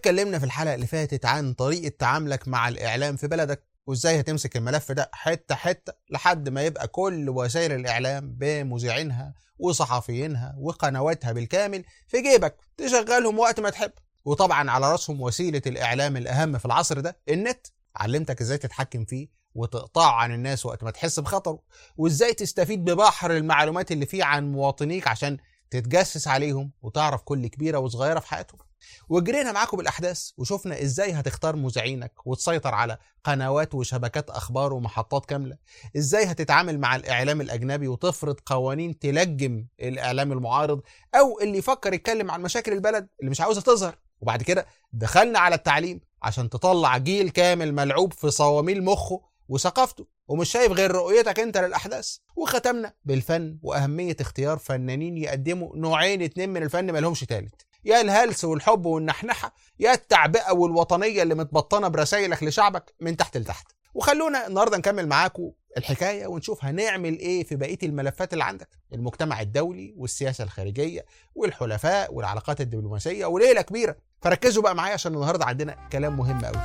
اتكلمنا في الحلقة اللي فاتت عن طريقة تعاملك مع الإعلام في بلدك وإزاي هتمسك الملف ده حتة حتة لحد ما يبقى كل وسائل الإعلام بمذيعينها وصحفيينها وقنواتها بالكامل في جيبك تشغلهم وقت ما تحب وطبعا على راسهم وسيلة الإعلام الأهم في العصر ده النت علمتك إزاي تتحكم فيه وتقطعه عن الناس وقت ما تحس بخطره وإزاي تستفيد ببحر المعلومات اللي فيه عن مواطنيك عشان تتجسس عليهم وتعرف كل كبيرة وصغيرة في حياتهم وجرينا معاكم بالاحداث وشفنا ازاي هتختار مذيعينك وتسيطر على قنوات وشبكات اخبار ومحطات كامله ازاي هتتعامل مع الاعلام الاجنبي وتفرض قوانين تلجم الاعلام المعارض او اللي يفكر يتكلم عن مشاكل البلد اللي مش عاوزه تظهر وبعد كده دخلنا على التعليم عشان تطلع جيل كامل ملعوب في صواميل مخه وثقافته ومش شايف غير رؤيتك انت للاحداث وختمنا بالفن واهميه اختيار فنانين يقدموا نوعين اتنين من الفن مالهمش تالت يا الهلس والحب والنحنحه يا التعبئه والوطنيه اللي متبطنه برسايلك لشعبك من تحت لتحت وخلونا النهارده نكمل معاكم الحكايه ونشوف هنعمل ايه في بقيه الملفات اللي عندك المجتمع الدولي والسياسه الخارجيه والحلفاء والعلاقات الدبلوماسيه وليله كبيره فركزوا بقى معايا عشان النهارده عندنا كلام مهم قوي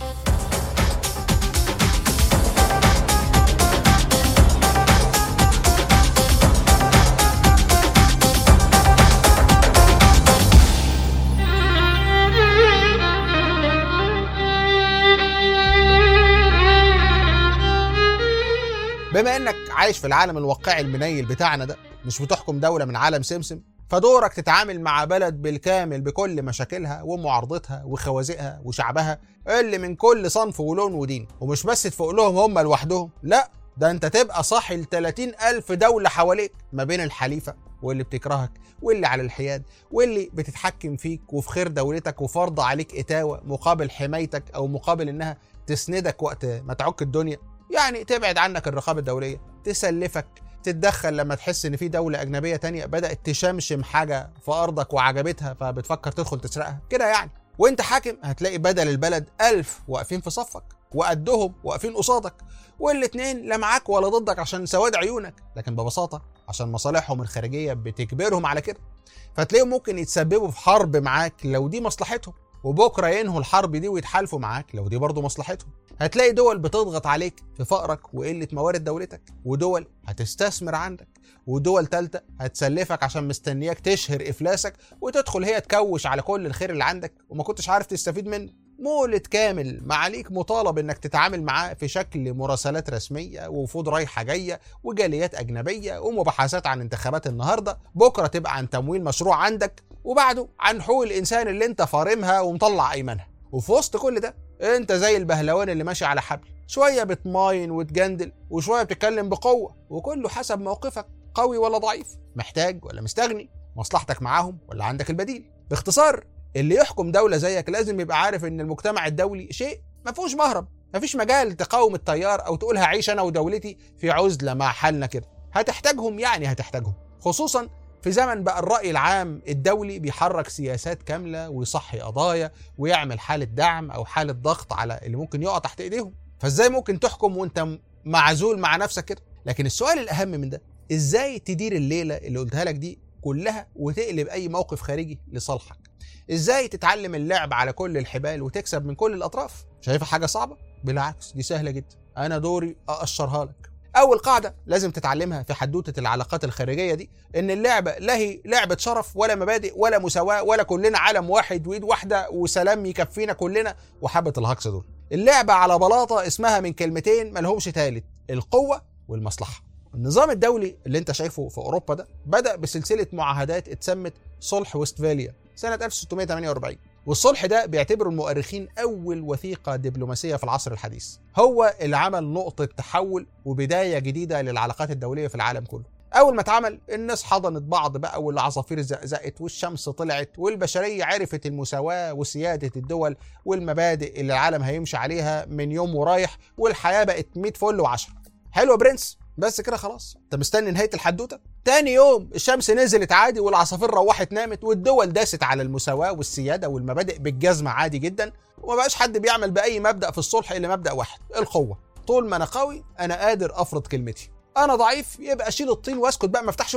بما انك عايش في العالم الواقعي المنيل بتاعنا ده مش بتحكم دولة من عالم سمسم فدورك تتعامل مع بلد بالكامل بكل مشاكلها ومعارضتها وخوازقها وشعبها اللي من كل صنف ولون ودين ومش بس تفوق لهم هم لوحدهم لا ده انت تبقى صاحي ل 30 ألف دولة حواليك ما بين الحليفة واللي بتكرهك واللي على الحياد واللي بتتحكم فيك وفي خير دولتك وفرض عليك إتاوة مقابل حمايتك أو مقابل إنها تسندك وقت ما تعك الدنيا يعني تبعد عنك الرقابة الدولية تسلفك تتدخل لما تحس ان في دولة اجنبية تانية بدأت تشمشم حاجة في ارضك وعجبتها فبتفكر تدخل تسرقها كده يعني وانت حاكم هتلاقي بدل البلد ألف واقفين في صفك وقدهم واقفين قصادك والاتنين لا معاك ولا ضدك عشان سواد عيونك لكن ببساطة عشان مصالحهم الخارجية بتجبرهم على كده فتلاقيهم ممكن يتسببوا في حرب معاك لو دي مصلحتهم وبكره ينهوا الحرب دي ويتحالفوا معاك لو دي برضه مصلحتهم هتلاقي دول بتضغط عليك في فقرك وقلة موارد دولتك ودول هتستثمر عندك ودول تالتة هتسلفك عشان مستنياك تشهر إفلاسك وتدخل هي تكوش على كل الخير اللي عندك وما كنتش عارف تستفيد منه مولد كامل معاليك مطالب انك تتعامل معاه في شكل مراسلات رسميه ووفود رايحه جايه وجاليات اجنبيه ومباحثات عن انتخابات النهارده بكره تبقى عن تمويل مشروع عندك وبعده عن حقوق الانسان اللي انت فارمها ومطلع ايمانها وفي وسط كل ده انت زي البهلوان اللي ماشي على حبل شويه بتماين وتجندل وشويه بتتكلم بقوه وكله حسب موقفك قوي ولا ضعيف محتاج ولا مستغني مصلحتك معاهم ولا عندك البديل باختصار اللي يحكم دولة زيك لازم يبقى عارف ان المجتمع الدولي شيء ما فيهوش مهرب ما فيش مجال تقاوم التيار او تقول هعيش انا ودولتي في عزلة مع حالنا كده هتحتاجهم يعني هتحتاجهم خصوصا في زمن بقى الرأي العام الدولي بيحرك سياسات كاملة ويصحي قضايا ويعمل حالة دعم أو حالة ضغط على اللي ممكن يقع تحت إيديهم فإزاي ممكن تحكم وأنت معزول مع نفسك كده لكن السؤال الأهم من ده إزاي تدير الليلة اللي قلتها لك دي كلها وتقلب أي موقف خارجي لصالحك ازاي تتعلم اللعب على كل الحبال وتكسب من كل الاطراف شايفها حاجه صعبه بالعكس دي سهله جدا انا دوري اقشرها لك اول قاعده لازم تتعلمها في حدوته العلاقات الخارجيه دي ان اللعبه لا هي لعبه شرف ولا مبادئ ولا مساواه ولا كلنا علم واحد وايد واحده وسلام يكفينا كلنا وحبه الهجص دول اللعبه على بلاطه اسمها من كلمتين ملهمش تالت القوه والمصلحه النظام الدولي اللي انت شايفه في اوروبا ده بدا بسلسله معاهدات اتسمت صلح وستفاليا سنه 1648 والصلح ده بيعتبره المؤرخين اول وثيقه دبلوماسيه في العصر الحديث هو اللي عمل نقطه تحول وبدايه جديده للعلاقات الدوليه في العالم كله اول ما اتعمل الناس حضنت بعض بقى والعصافير زقزقت والشمس طلعت والبشريه عرفت المساواه وسياده الدول والمبادئ اللي العالم هيمشي عليها من يوم ورايح والحياه بقت 100 فل و10 حلو يا برنس بس كده خلاص انت مستني نهايه الحدوته تاني يوم الشمس نزلت عادي والعصافير روحت نامت والدول داست على المساواه والسياده والمبادئ بالجزمه عادي جدا وما بقاش حد بيعمل باي مبدا في الصلح الا مبدا واحد القوه طول ما انا قوي انا قادر افرض كلمتي انا ضعيف يبقى اشيل الطين واسكت بقى ما افتحش بقي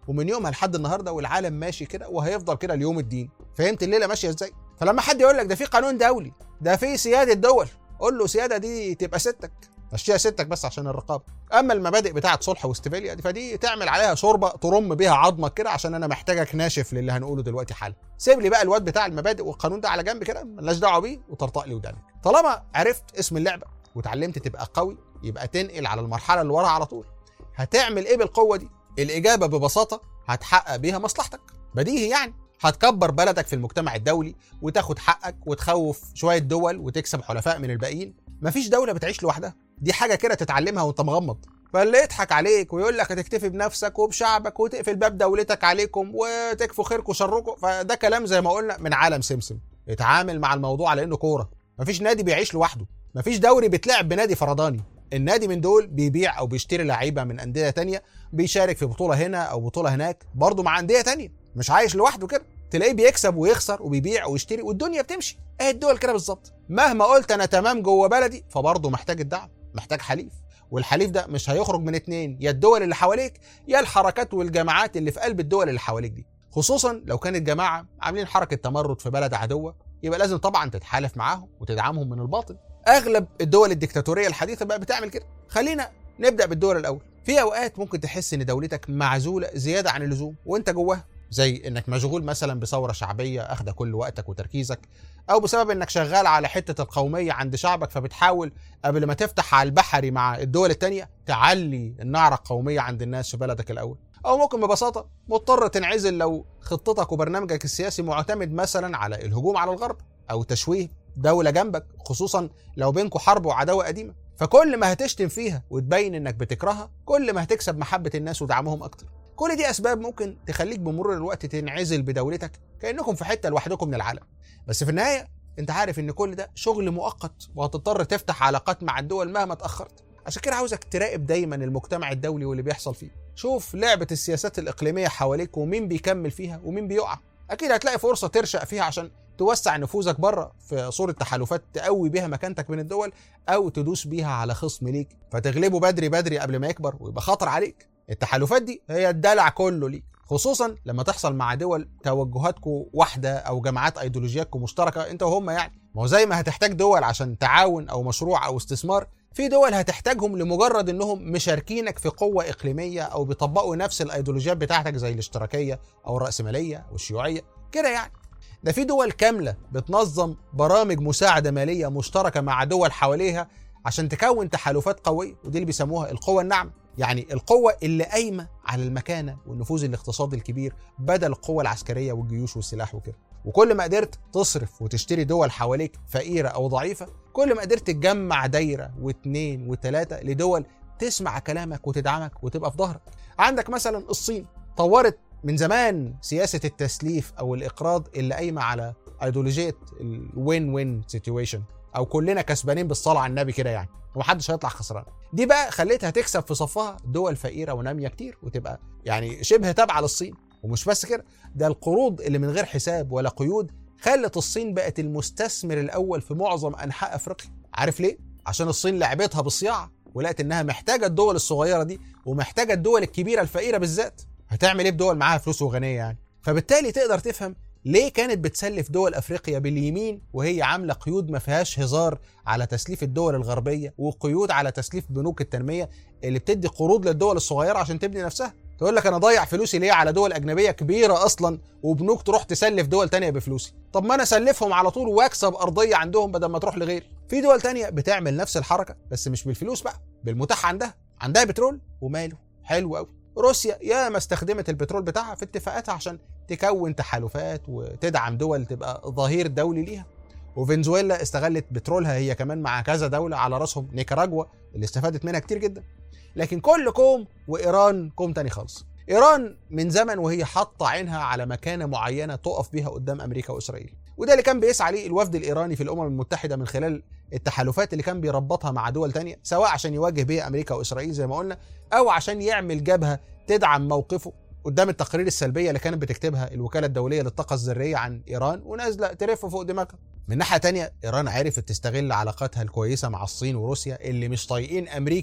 ومن يومها لحد النهارده والعالم ماشي كده وهيفضل كده اليوم الدين فهمت الليله ماشيه ازاي فلما حد يقول لك ده في قانون دولي ده في سياده دول قول له سياده دي تبقى ستك مشيها ستك بس عشان الرقابه اما المبادئ بتاعه صلح واستفاليا دي فدي تعمل عليها شوربه ترم بيها عظمك كده عشان انا محتاجك ناشف للي هنقوله دلوقتي حالا سيب لي بقى الواد بتاع المبادئ والقانون ده على جنب كده ملناش دعوه بيه وطرطق لي ودانك طالما عرفت اسم اللعبه وتعلمت تبقى قوي يبقى تنقل على المرحله اللي وراها على طول هتعمل ايه بالقوه دي الاجابه ببساطه هتحقق بيها مصلحتك بديهي يعني هتكبر بلدك في المجتمع الدولي وتاخد حقك وتخوف شويه دول وتكسب حلفاء من الباقيين مفيش دوله بتعيش لوحدها دي حاجه كده تتعلمها وانت مغمض فاللي يضحك عليك ويقول لك هتكتفي بنفسك وبشعبك وتقفل باب دولتك عليكم وتكفوا خيركم وشركم فده كلام زي ما قلنا من عالم سمسم اتعامل مع الموضوع على انه كوره مفيش نادي بيعيش لوحده مفيش دوري بيتلعب بنادي فرداني النادي من دول بيبيع او بيشتري لعيبه من انديه تانية بيشارك في بطوله هنا او بطوله هناك برضه مع انديه تانية مش عايش لوحده كده تلاقيه بيكسب ويخسر وبيبيع ويشتري والدنيا بتمشي اهي الدول كده بالظبط مهما قلت انا تمام جوه بلدي فبرضه محتاج الدعم محتاج حليف والحليف ده مش هيخرج من اتنين يا الدول اللي حواليك يا الحركات والجماعات اللي في قلب الدول اللي حواليك دي خصوصا لو كانت جماعه عاملين حركه تمرد في بلد عدوه يبقى لازم طبعا تتحالف معاهم وتدعمهم من الباطن اغلب الدول الديكتاتوريه الحديثه بقى بتعمل كده خلينا نبدا بالدول الاول في اوقات ممكن تحس ان دولتك معزوله زياده عن اللزوم وانت جواها زي انك مشغول مثلا بثوره شعبيه اخده كل وقتك وتركيزك او بسبب انك شغال على حته القوميه عند شعبك فبتحاول قبل ما تفتح على البحري مع الدول التانية تعلي النعره القوميه عند الناس في بلدك الاول او ممكن ببساطه مضطر تنعزل لو خطتك وبرنامجك السياسي معتمد مثلا على الهجوم على الغرب او تشويه دوله جنبك خصوصا لو بينكم حرب وعداوه قديمه فكل ما هتشتم فيها وتبين انك بتكرهها كل ما هتكسب محبه الناس ودعمهم اكتر كل دي اسباب ممكن تخليك بمرور الوقت تنعزل بدولتك كانكم في حته لوحدكم من العالم بس في النهايه انت عارف ان كل ده شغل مؤقت وهتضطر تفتح علاقات مع الدول مهما اتاخرت عشان كده عاوزك تراقب دايما المجتمع الدولي واللي بيحصل فيه شوف لعبه السياسات الاقليميه حواليك ومين بيكمل فيها ومين بيقع اكيد هتلاقي فرصه ترشق فيها عشان توسع نفوذك بره في صورة تحالفات تقوي بيها مكانتك بين الدول أو تدوس بيها على خصم ليك فتغلبه بدري بدري قبل ما يكبر ويبقى خطر عليك التحالفات دي هي الدلع كله ليك خصوصا لما تحصل مع دول توجهاتكم واحده او جماعات ايديولوجياتكم مشتركه انت وهم يعني ما هو زي ما هتحتاج دول عشان تعاون او مشروع او استثمار في دول هتحتاجهم لمجرد انهم مشاركينك في قوه اقليميه او بيطبقوا نفس الايديولوجيات بتاعتك زي الاشتراكيه او الراسماليه او الشيوعيه كده يعني ده في دول كامله بتنظم برامج مساعده ماليه مشتركه مع دول حواليها عشان تكون تحالفات قويه ودي اللي بيسموها القوه الناعمه يعني القوة اللي قايمة على المكانة والنفوذ الاقتصادي الكبير بدل القوة العسكرية والجيوش والسلاح وكده وكل ما قدرت تصرف وتشتري دول حواليك فقيرة أو ضعيفة كل ما قدرت تجمع دايرة واثنين وثلاثة لدول تسمع كلامك وتدعمك وتبقى في ظهرك عندك مثلا الصين طورت من زمان سياسة التسليف أو الإقراض اللي قايمة على أيديولوجية الوين وين سيتويشن أو كلنا كسبانين بالصلاة على النبي كده يعني ومحدش هيطلع خسران دي بقى خليتها تكسب في صفها دول فقيره وناميه كتير وتبقى يعني شبه تابعه للصين ومش بس كده ده القروض اللي من غير حساب ولا قيود خلت الصين بقت المستثمر الاول في معظم انحاء افريقيا عارف ليه عشان الصين لعبتها بالصياعه ولقت انها محتاجه الدول الصغيره دي ومحتاجه الدول الكبيره الفقيره بالذات هتعمل ايه بدول معاها فلوس وغنيه يعني فبالتالي تقدر تفهم ليه كانت بتسلف دول افريقيا باليمين وهي عامله قيود ما فيهاش هزار على تسليف الدول الغربيه وقيود على تسليف بنوك التنميه اللي بتدي قروض للدول الصغيره عشان تبني نفسها تقول لك انا ضيع فلوسي ليه على دول اجنبيه كبيره اصلا وبنوك تروح تسلف دول تانية بفلوسي طب ما انا اسلفهم على طول واكسب ارضيه عندهم بدل ما تروح لغيري في دول تانية بتعمل نفس الحركه بس مش بالفلوس بقى بالمتاح عندها عندها بترول وماله حلو قوي روسيا يا ما استخدمت البترول بتاعها في اتفاقاتها عشان تكون تحالفات وتدعم دول تبقى ظهير دولي ليها وفنزويلا استغلت بترولها هي كمان مع كذا دولة على راسهم نيكاراجوا اللي استفادت منها كتير جدا لكن كل كوم وإيران كوم تاني خالص إيران من زمن وهي حاطة عينها على مكانة معينة تقف بيها قدام أمريكا وإسرائيل وده اللي كان بيسعى ليه الوفد الإيراني في الأمم المتحدة من خلال التحالفات اللي كان بيربطها مع دول تانية سواء عشان يواجه بيها أمريكا وإسرائيل زي ما قلنا أو عشان يعمل جبهة تدعم موقفه قدام التقارير السلبيه اللي كانت بتكتبها الوكاله الدوليه للطاقه الذريه عن ايران ونازله ترف فوق دماغها. من ناحيه تانية ايران عرفت تستغل علاقاتها الكويسه مع الصين وروسيا اللي مش طايقين امريكا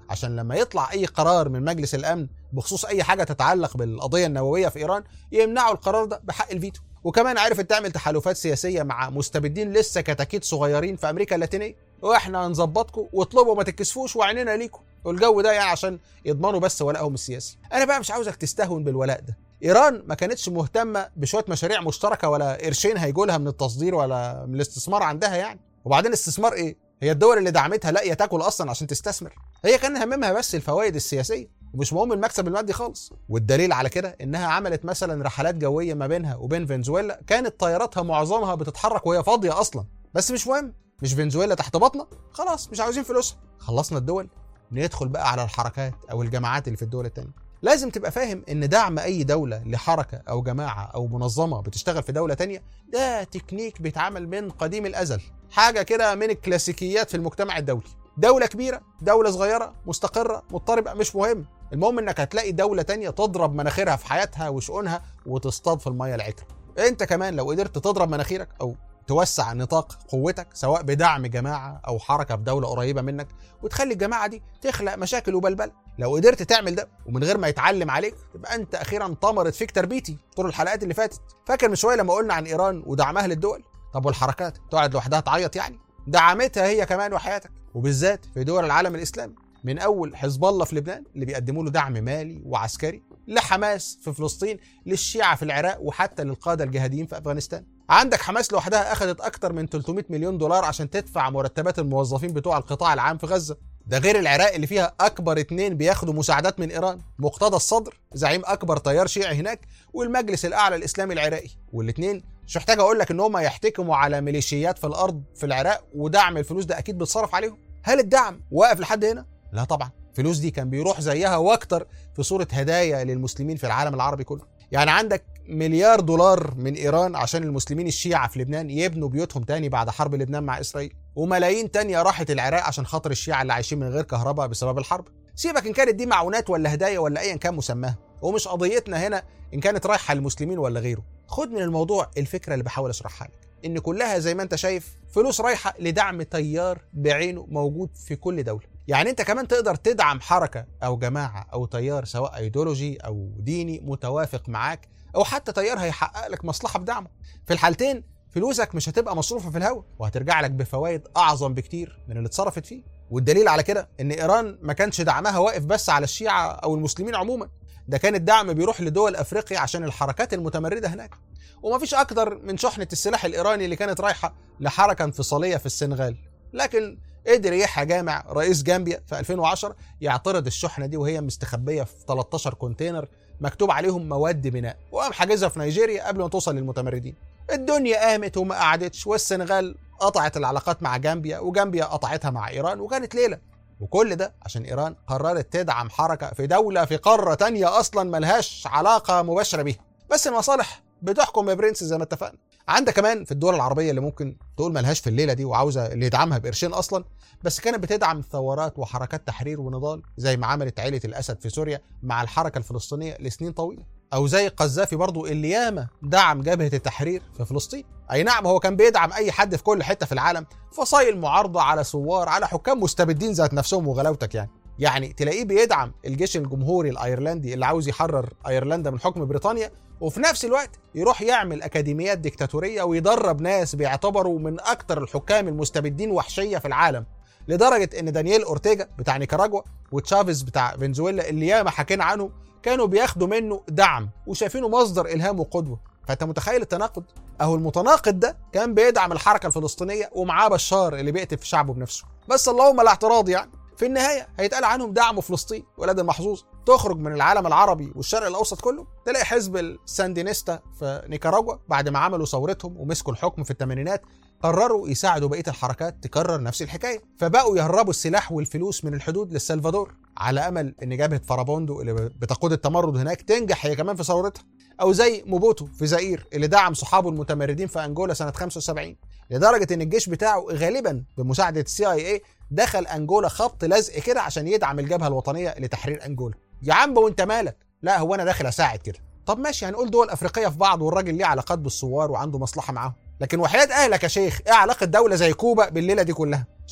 عشان لما يطلع اي قرار من مجلس الامن بخصوص اي حاجه تتعلق بالقضيه النوويه في ايران يمنعوا القرار ده بحق الفيتو وكمان عرفت تعمل تحالفات سياسيه مع مستبدين لسه كتاكيت صغيرين في امريكا اللاتينيه واحنا هنظبطكم واطلبوا ما تتكسفوش وعيننا ليكم والجو ده يعني عشان يضمنوا بس ولائهم السياسي انا بقى مش عاوزك تستهون بالولاء ده ايران ما كانتش مهتمه بشويه مشاريع مشتركه ولا قرشين هيجوا لها من التصدير ولا من الاستثمار عندها يعني وبعدين استثمار ايه هي الدول اللي دعمتها لاقيه تاكل اصلا عشان تستثمر هي كان هممها بس الفوائد السياسيه ومش مهم المكسب المادي خالص والدليل على كده انها عملت مثلا رحلات جويه ما بينها وبين فنزويلا كانت طياراتها معظمها بتتحرك وهي فاضيه اصلا بس مش مهم مش فنزويلا تحت بطنه خلاص مش عاوزين فلوسها خلصنا الدول ندخل بقى على الحركات او الجماعات اللي في الدول التانية لازم تبقى فاهم ان دعم اي دولة لحركة او جماعة او منظمة بتشتغل في دولة تانية ده تكنيك بيتعمل من قديم الازل حاجة كده من الكلاسيكيات في المجتمع الدولي دولة كبيرة دولة صغيرة مستقرة مضطربة مش مهم المهم انك هتلاقي دولة تانية تضرب مناخيرها في حياتها وشؤونها وتصطاد في المية العكرة انت كمان لو قدرت تضرب مناخيرك او توسع نطاق قوتك سواء بدعم جماعة أو حركة في دولة قريبة منك وتخلي الجماعة دي تخلق مشاكل وبلبلة لو قدرت تعمل ده ومن غير ما يتعلم عليك تبقى أنت أخيرا طمرت فيك تربيتي طول الحلقات اللي فاتت فاكر من شوية لما قلنا عن إيران ودعمها للدول طب والحركات تقعد لوحدها تعيط يعني دعمتها هي كمان وحياتك وبالذات في دول العالم الإسلامي من أول حزب الله في لبنان اللي بيقدموا له دعم مالي وعسكري لحماس في فلسطين للشيعة في العراق وحتى للقادة الجهاديين في أفغانستان عندك حماس لوحدها أخذت أكتر من 300 مليون دولار عشان تدفع مرتبات الموظفين بتوع القطاع العام في غزة ده غير العراق اللي فيها أكبر اتنين بياخدوا مساعدات من إيران مقتدى الصدر زعيم أكبر تيار شيعي هناك والمجلس الأعلى الإسلامي العراقي والاتنين مش محتاج أقول لك إن هم يحتكموا على ميليشيات في الأرض في العراق ودعم الفلوس ده أكيد بيتصرف عليهم هل الدعم واقف لحد هنا؟ لا طبعا الفلوس دي كان بيروح زيها واكتر في صورة هدايا للمسلمين في العالم العربي كله يعني عندك مليار دولار من ايران عشان المسلمين الشيعة في لبنان يبنوا بيوتهم تاني بعد حرب لبنان مع اسرائيل وملايين تانية راحت العراق عشان خاطر الشيعة اللي عايشين من غير كهرباء بسبب الحرب سيبك ان كانت دي معونات ولا هدايا ولا ايا كان مسماها ومش قضيتنا هنا ان كانت رايحة للمسلمين ولا غيره خد من الموضوع الفكرة اللي بحاول اشرحها لك ان كلها زي ما انت شايف فلوس رايحة لدعم تيار بعينه موجود في كل دولة يعني انت كمان تقدر تدعم حركه او جماعه او تيار سواء ايديولوجي او ديني متوافق معاك او حتى تيار هيحقق لك مصلحه بدعمه في الحالتين فلوسك مش هتبقى مصروفه في الهواء وهترجع لك بفوائد اعظم بكتير من اللي اتصرفت فيه والدليل على كده ان ايران ما كانش دعمها واقف بس على الشيعه او المسلمين عموما ده كان الدعم بيروح لدول افريقيا عشان الحركات المتمرده هناك ومفيش اكتر من شحنه السلاح الايراني اللي كانت رايحه لحركه انفصاليه في السنغال لكن قدر يحيى جامع رئيس جامبيا في 2010 يعترض الشحنه دي وهي مستخبيه في 13 كونتينر مكتوب عليهم مواد بناء وقام حاجزها في نيجيريا قبل ما توصل للمتمردين الدنيا قامت وما قعدتش والسنغال قطعت العلاقات مع جامبيا وجامبيا قطعتها مع ايران وكانت ليله وكل ده عشان ايران قررت تدعم حركه في دوله في قاره تانية اصلا ملهاش علاقه مباشره بيها بس المصالح بتحكم يا برنس زي ما اتفقنا عندك كمان في الدول العربيه اللي ممكن تقول ملهاش في الليله دي وعاوزه اللي يدعمها بقرشين اصلا بس كانت بتدعم ثورات وحركات تحرير ونضال زي ما عملت عائله الاسد في سوريا مع الحركه الفلسطينيه لسنين طويله او زي قذافي برضو اللي ياما دعم جبهه التحرير في فلسطين اي نعم هو كان بيدعم اي حد في كل حته في العالم فصايل معارضه على ثوار على حكام مستبدين ذات نفسهم وغلاوتك يعني يعني تلاقيه بيدعم الجيش الجمهوري الايرلندي اللي عاوز يحرر ايرلندا من حكم بريطانيا وفي نفس الوقت يروح يعمل اكاديميات ديكتاتوريه ويدرب ناس بيعتبروا من اكتر الحكام المستبدين وحشيه في العالم لدرجه ان دانييل اورتيجا بتاع نيكاراجوا وتشافيز بتاع فنزويلا اللي ياما حكينا عنهم كانوا بياخدوا منه دعم وشايفينه مصدر الهام وقدوه فانت متخيل التناقض اهو المتناقض ده كان بيدعم الحركه الفلسطينيه ومعاه بشار اللي بيقتل في شعبه بنفسه بس اللهم لا اعتراض يعني في النهاية هيتقال عنهم دعموا فلسطين ولاد المحظوظ تخرج من العالم العربي والشرق الأوسط كله تلاقي حزب الساندينيستا في نيكاراجوا بعد ما عملوا ثورتهم ومسكوا الحكم في الثمانينات قرروا يساعدوا بقية الحركات تكرر نفس الحكاية فبقوا يهربوا السلاح والفلوس من الحدود للسلفادور على أمل إن جبهة فرابوندو اللي بتقود التمرد هناك تنجح هي كمان في ثورتها أو زي موبوتو في زئير اللي دعم صحابه المتمردين في أنجولا سنة 75 لدرجة إن الجيش بتاعه غالبا بمساعدة السي اي اي دخل انجولا خبط لزق كده عشان يدعم الجبهه الوطنيه لتحرير انجولا يا عم وانت مالك لا هو انا داخل اساعد كده طب ماشي هنقول دول افريقيه في بعض والراجل ليه علاقات بالثوار وعنده مصلحه معاهم لكن وحياه اهلك يا شيخ ايه علاقه دوله زي كوبا بالليله دي كلها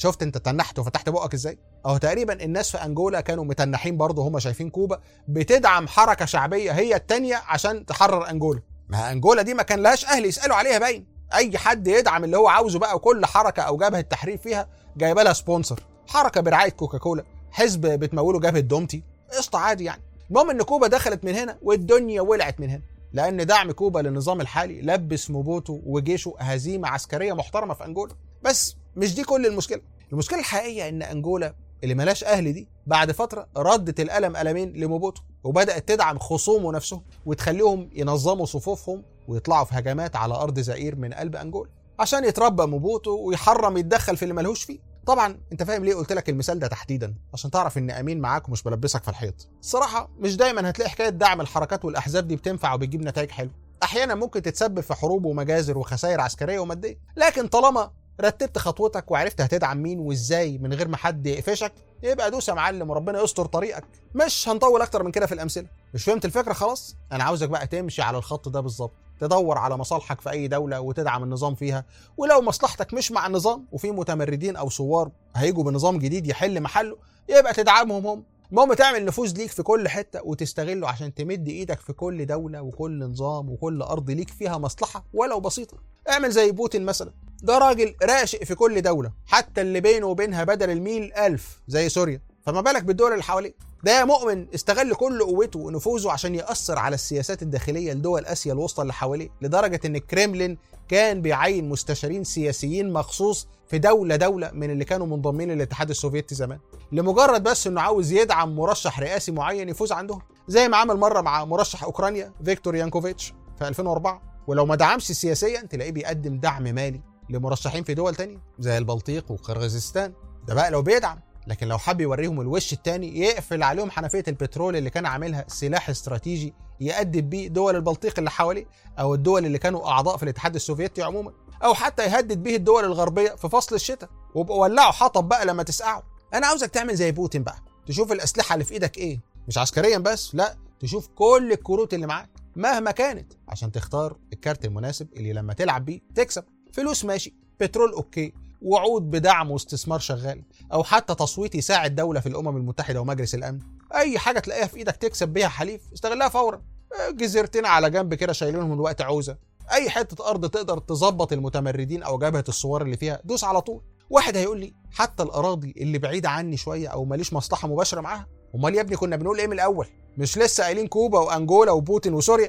شفت انت تنحت وفتحت بقك ازاي اهو تقريبا الناس في انجولا كانوا متنحين برضه هم شايفين كوبا بتدعم حركه شعبيه هي التانية عشان تحرر انجولا ما انجولا دي ما كان لهاش اهل يسالوا عليها باين اي حد يدعم اللي هو عاوزه بقى وكل حركه او جبهه تحرير فيها جايبه لها سبونسر حركه برعايه كوكاكولا حزب بتموله جبهه دومتي قشطه عادي يعني المهم ان كوبا دخلت من هنا والدنيا ولعت من هنا لان دعم كوبا للنظام الحالي لبس موبوتو وجيشه هزيمه عسكريه محترمه في انجولا بس مش دي كل المشكله المشكله الحقيقيه ان انجولا اللي ملاش اهل دي بعد فتره ردت القلم قلمين لموبوتو وبدات تدعم خصومه نفسهم وتخليهم ينظموا صفوفهم ويطلعوا في هجمات على ارض زئير من قلب انجولا عشان يتربى موبوتو ويحرم يتدخل في اللي ملهوش فيه طبعا انت فاهم ليه قلت لك المثال ده تحديدا عشان تعرف ان امين معاك ومش بلبسك في الحيط الصراحه مش دايما هتلاقي حكايه دعم الحركات والاحزاب دي بتنفع وبتجيب نتائج حلوه احيانا ممكن تتسبب في حروب ومجازر وخسائر عسكريه وماديه لكن طالما رتبت خطوتك وعرفت هتدعم مين وازاي من غير ما حد يقفشك يبقى دوس يا معلم وربنا يستر طريقك مش هنطول اكتر من كده في الامثله مش فهمت الفكره خلاص انا عاوزك بقى تمشي على الخط ده بالظبط تدور على مصالحك في اي دوله وتدعم النظام فيها ولو مصلحتك مش مع النظام وفي متمردين او ثوار هيجوا بنظام جديد يحل محله يبقى تدعمهم هم المهم تعمل نفوذ ليك في كل حته وتستغله عشان تمد ايدك في كل دوله وكل نظام وكل ارض ليك فيها مصلحه ولو بسيطه اعمل زي بوتين مثلا ده راجل راشق في كل دوله حتى اللي بينه وبينها بدل الميل ألف زي سوريا فما بالك بالدول اللي حواليه ده مؤمن استغل كل قوته ونفوذه عشان يأثر على السياسات الداخلية لدول آسيا الوسطى اللي حواليه لدرجة إن الكريملين كان بيعين مستشارين سياسيين مخصوص في دولة دولة من اللي كانوا منضمين للاتحاد السوفيتي زمان لمجرد بس إنه عاوز يدعم مرشح رئاسي معين يفوز عندهم زي ما عمل مرة مع مرشح أوكرانيا فيكتور يانكوفيتش في 2004 ولو ما دعمش سياسيا تلاقيه بيقدم دعم مالي لمرشحين في دول تانية زي البلطيق وقرغيزستان ده بقى لو بيدعم لكن لو حب يوريهم الوش التاني يقفل عليهم حنفيه البترول اللي كان عاملها سلاح استراتيجي يأدب بيه دول البلطيق اللي حواليه او الدول اللي كانوا اعضاء في الاتحاد السوفيتي عموما او حتى يهدد بيه الدول الغربيه في فصل الشتاء وابقوا ولعوا حطب بقى لما تسقعوا انا عاوزك تعمل زي بوتين بقى تشوف الاسلحه اللي في ايدك ايه مش عسكريا بس لا تشوف كل الكروت اللي معاك مهما كانت عشان تختار الكارت المناسب اللي لما تلعب بيه تكسب فلوس ماشي بترول اوكي وعود بدعم واستثمار شغال او حتى تصويت يساعد دوله في الامم المتحده ومجلس الامن اي حاجه تلاقيها في ايدك تكسب بيها حليف استغلها فورا جزيرتين على جنب كده شايلينهم الوقت عوزه اي حته ارض تقدر تظبط المتمردين او جبهه الثوار اللي فيها دوس على طول واحد هيقول لي حتى الاراضي اللي بعيده عني شويه او ماليش مصلحه مباشره معاها امال يا ابني كنا بنقول ايه من الاول مش لسه قايلين كوبا وانجولا وبوتين وسوريا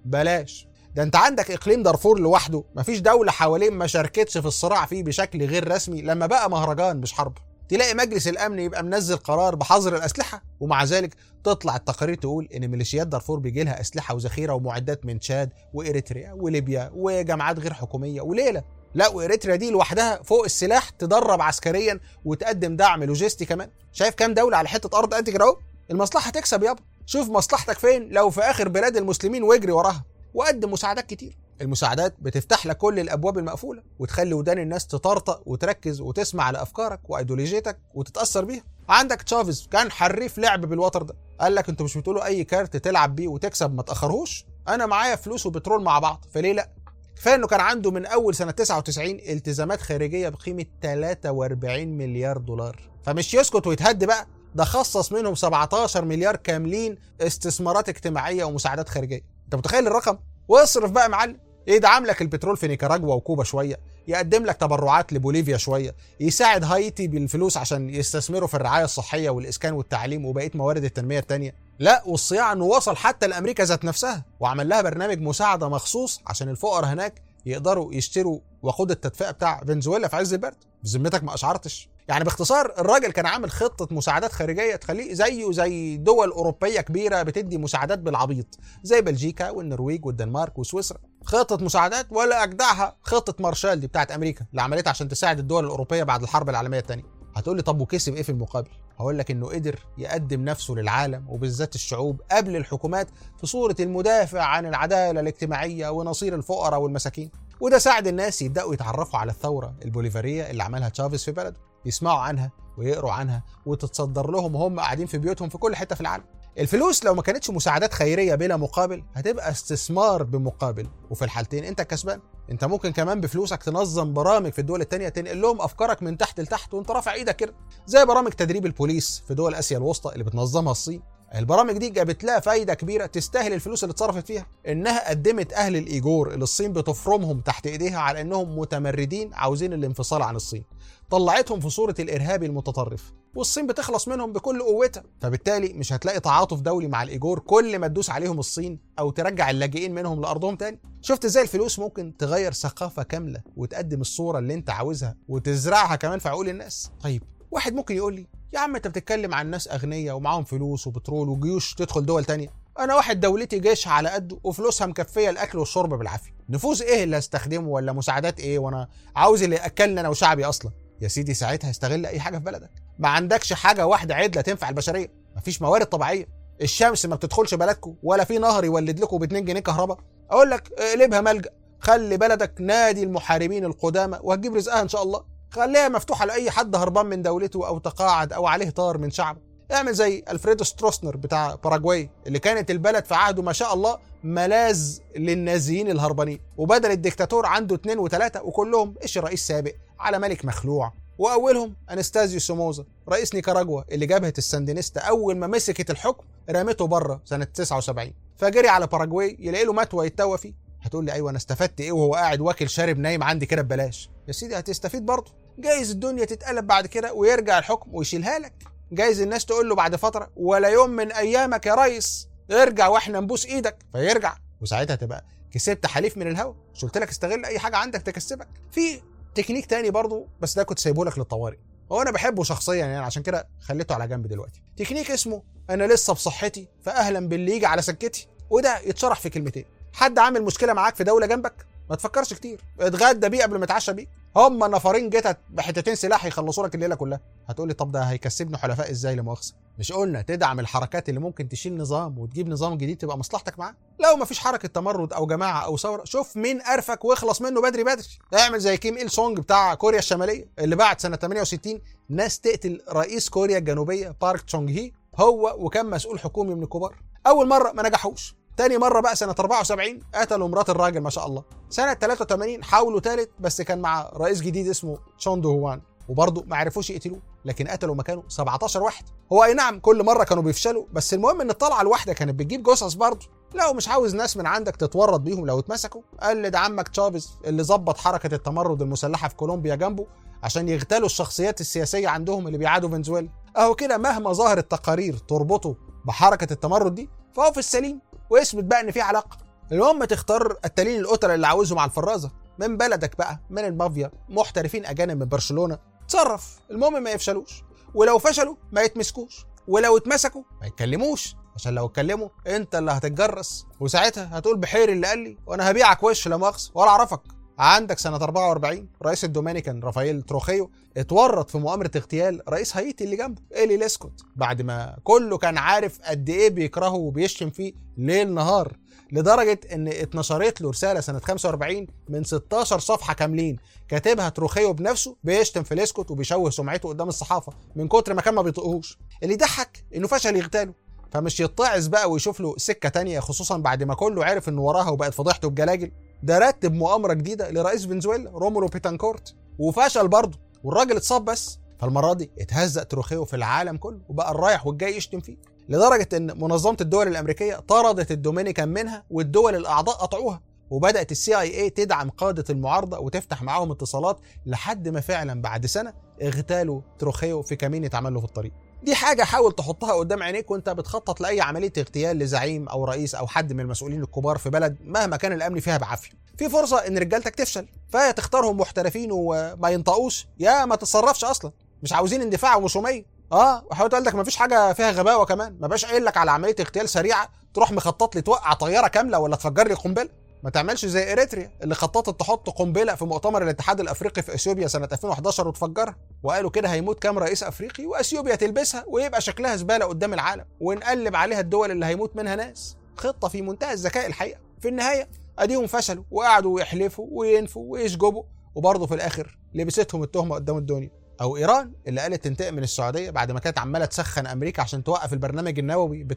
بلاش ده انت عندك اقليم دارفور لوحده مفيش دوله حواليه ما شاركتش في الصراع فيه بشكل غير رسمي لما بقى مهرجان مش حرب تلاقي مجلس الامن يبقى منزل قرار بحظر الاسلحه ومع ذلك تطلع التقارير تقول ان ميليشيات دارفور بيجي لها اسلحه وذخيره ومعدات من تشاد واريتريا وليبيا وجماعات غير حكوميه وليله لا واريتريا دي لوحدها فوق السلاح تدرب عسكريا وتقدم دعم لوجستي كمان شايف كام دوله على حته ارض قد كده اهو المصلحه تكسب يابا شوف مصلحتك فين لو في اخر بلاد المسلمين واجري وراها وقدم مساعدات كتير المساعدات بتفتح لك كل الابواب المقفوله وتخلي ودان الناس تطرطق وتركز وتسمع لافكارك وايديولوجيتك وتتاثر بيها عندك تشافيز كان حريف لعب بالوتر ده قال لك انتوا مش بتقولوا اي كارت تلعب بيه وتكسب ما تاخرهوش انا معايا فلوس وبترول مع بعض فليه لا كفايه انه كان عنده من اول سنه 99 التزامات خارجيه بقيمه 43 مليار دولار فمش يسكت ويتهد بقى ده خصص منهم 17 مليار كاملين استثمارات اجتماعيه ومساعدات خارجيه انت متخيل الرقم واصرف بقى يا معلم يدعم لك البترول في نيكاراجوا وكوبا شويه يقدم لك تبرعات لبوليفيا شويه يساعد هايتي بالفلوس عشان يستثمروا في الرعايه الصحيه والاسكان والتعليم وبقيه موارد التنميه التانيه لا والصياعه انه وصل حتى لامريكا ذات نفسها وعمل لها برنامج مساعده مخصوص عشان الفقراء هناك يقدروا يشتروا وقود التدفئه بتاع فنزويلا في عز البرد بذمتك ما اشعرتش يعني باختصار الراجل كان عامل خطه مساعدات خارجيه تخليه زيه زي دول اوروبيه كبيره بتدي مساعدات بالعبيط زي بلجيكا والنرويج والدنمارك وسويسرا خطه مساعدات ولا اجدعها خطه مارشال دي بتاعت امريكا اللي عملتها عشان تساعد الدول الاوروبيه بعد الحرب العالميه الثانيه هتقول لي طب وكسب ايه في المقابل هقول لك انه قدر يقدم نفسه للعالم وبالذات الشعوب قبل الحكومات في صوره المدافع عن العداله الاجتماعيه ونصير الفقراء والمساكين وده ساعد الناس يبداوا يتعرفوا على الثوره البوليفاريه اللي عملها تشافيز في بلده يسمعوا عنها ويقروا عنها وتتصدر لهم وهم قاعدين في بيوتهم في كل حته في العالم الفلوس لو ما كانتش مساعدات خيريه بلا مقابل هتبقى استثمار بمقابل وفي الحالتين انت الكسبان انت ممكن كمان بفلوسك تنظم برامج في الدول التانية تنقل لهم افكارك من تحت لتحت وانت رافع ايدك كده زي برامج تدريب البوليس في دول اسيا الوسطى اللي بتنظمها الصين البرامج دي جابت لها فايده كبيره تستاهل الفلوس اللي اتصرفت فيها انها قدمت اهل الايجور اللي الصين بتفرمهم تحت ايديها على انهم متمردين عاوزين الانفصال عن الصين طلعتهم في صوره الارهابي المتطرف والصين بتخلص منهم بكل قوتها فبالتالي مش هتلاقي تعاطف دولي مع الايجور كل ما تدوس عليهم الصين او ترجع اللاجئين منهم لارضهم تاني شفت ازاي الفلوس ممكن تغير ثقافه كامله وتقدم الصوره اللي انت عاوزها وتزرعها كمان في عقول الناس طيب واحد ممكن يقول لي يا عم انت بتتكلم عن ناس اغنياء ومعاهم فلوس وبترول وجيوش تدخل دول تانية انا واحد دولتي جيش على قده وفلوسها مكفيه الاكل والشرب بالعافيه نفوذ ايه اللي هستخدمه ولا مساعدات ايه وانا عاوز اللي ياكلني انا وشعبي اصلا يا سيدي ساعتها استغل اي حاجه في بلدك ما عندكش حاجه واحده عدله تنفع البشريه مفيش موارد طبيعيه الشمس ما بتدخلش بلدكم ولا في نهر يولد لكم ب 2 جنيه كهرباء اقول لك اقلبها ملجا خلي بلدك نادي المحاربين القدامى وهتجيب رزقها ان شاء الله خليها مفتوحه لاي حد هربان من دولته او تقاعد او عليه طار من شعبه اعمل زي الفريدو ستروسنر بتاع باراجواي اللي كانت البلد في عهده ما شاء الله ملاذ للنازيين الهربانين وبدل الدكتاتور عنده اثنين وثلاثه وكلهم ايش رئيس سابق على ملك مخلوع واولهم انستازيو سوموزا رئيس نيكاراجوا اللي جبهه الساندينيستا اول ما مسكت الحكم رمته بره سنه 79 فجري على باراجواي يلاقي له متوى يتوى فيه هتقول لي ايوه انا استفدت ايه وهو قاعد واكل شارب نايم عندي كده ببلاش يا سيدي هتستفيد برضه جايز الدنيا تتقلب بعد كده ويرجع الحكم ويشيلها لك جايز الناس تقول له بعد فتره ولا يوم من ايامك يا ريس ارجع واحنا نبوس ايدك فيرجع وساعتها تبقى كسبت حليف من الهوا مش قلت لك استغل اي حاجه عندك تكسبك في تكنيك تاني برضه بس ده كنت سايبه لك للطوارئ هو انا بحبه شخصيا يعني عشان كده خليته على جنب دلوقتي تكنيك اسمه انا لسه بصحتي فاهلا باللي يجي على سكتي وده يتشرح في كلمتين حد عامل مشكله معاك في دوله جنبك ما تفكرش كتير اتغدى بيه قبل ما اتعشى بيه هم نفرين جتت بحتتين سلاح يخلصوا لك الليله كلها هتقولي طب ده هيكسبني حلفاء ازاي لا مؤاخذه مش قلنا تدعم الحركات اللي ممكن تشيل نظام وتجيب نظام جديد تبقى مصلحتك معاه لو ما فيش حركه تمرد او جماعه او ثوره شوف مين قرفك واخلص منه بدري بدري اعمل زي كيم ايل سونج بتاع كوريا الشماليه اللي بعد سنه 68 ناس تقتل رئيس كوريا الجنوبيه بارك تشونج هي هو وكم مسؤول حكومي من الكبار اول مره ما نجحوش تاني مرة بقى سنة 74 قتلوا مرات الراجل ما شاء الله. سنة 83 حاولوا تالت بس كان مع رئيس جديد اسمه تشون دو هوان وبرضه ما عرفوش يقتلوه لكن قتلوا مكانه 17 واحد. هو اي نعم كل مرة كانوا بيفشلوا بس المهم ان الطلعة الواحدة كانت بتجيب جثث برضه. لو مش عاوز ناس من عندك تتورط بيهم لو اتمسكوا قلد عمك تشافيز اللي ظبط حركة التمرد المسلحة في كولومبيا جنبه عشان يغتالوا الشخصيات السياسية عندهم اللي بيعادوا فنزويلا. اهو كده مهما ظهرت تقارير تربطه بحركة التمرد دي فهو في السليم واثبت بقى ان في علاقه المهم تختار التالين القتله اللي عاوزهم على الفرازه من بلدك بقى من المافيا محترفين اجانب من برشلونه تصرف المهم ما يفشلوش ولو فشلوا ما يتمسكوش ولو اتمسكوا ما يتكلموش عشان لو اتكلموا انت اللي هتتجرس وساعتها هتقول بحير اللي قال لي وانا هبيعك وش لا مؤاخذه ولا اعرفك عندك سنة 44 رئيس الدومينيكان رافائيل تروخيو اتورط في مؤامرة اغتيال رئيس هايتي اللي جنبه إيلي ليسكوت بعد ما كله كان عارف قد إيه بيكرهه وبيشتم فيه ليل نهار لدرجة إن اتنشرت له رسالة سنة 45 من 16 صفحة كاملين كاتبها تروخيو بنفسه بيشتم في ليسكوت وبيشوه سمعته قدام الصحافة من كتر ما كان ما بيطقهوش اللي يضحك إنه فشل يغتاله فمش يتعظ بقى ويشوف له سكة تانية خصوصا بعد ما كله عرف إنه وراها وبقت فضيحته بجلاجل ده رتب مؤامره جديده لرئيس فنزويلا رومولو بيتانكورت وفشل برضه والراجل اتصاب بس فالمره دي اتهزق تروخيو في العالم كله وبقى الرايح والجاي يشتم فيه لدرجه ان منظمه الدول الامريكيه طردت الدومينيكان منها والدول الاعضاء قطعوها وبدات السي اي اي تدعم قاده المعارضه وتفتح معاهم اتصالات لحد ما فعلا بعد سنه اغتالوا تروخيو في كمين اتعمل له في الطريق دي حاجة حاول تحطها قدام عينيك وانت بتخطط لأي عملية اغتيال لزعيم أو رئيس أو حد من المسؤولين الكبار في بلد مهما كان الأمن فيها بعافية. في فرصة إن رجالتك تفشل، فيا تختارهم محترفين وما ينطقوش يا ما تتصرفش أصلا. مش عاوزين اندفاع ومشومية. اه وحاول تقول لك مفيش حاجة فيها غباوة كمان، ما باش قايل لك على عملية اغتيال سريعة تروح مخطط لي توقع طيارة كاملة ولا تفجر لي قنبلة. ما تعملش زي اريتريا اللي خططت تحط قنبله في مؤتمر الاتحاد الافريقي في اثيوبيا سنه 2011 وتفجرها وقالوا كده هيموت كام رئيس افريقي واثيوبيا تلبسها ويبقى شكلها زباله قدام العالم ونقلب عليها الدول اللي هيموت منها ناس خطه في منتهى الذكاء الحقيقه في النهايه اديهم فشلوا وقعدوا يحلفوا وينفوا ويشجبوا وبرضه في الاخر لبستهم التهمه قدام الدنيا او ايران اللي قالت تنتقم من السعوديه بعد ما كانت عماله تسخن امريكا عشان توقف البرنامج النووي بتاعهم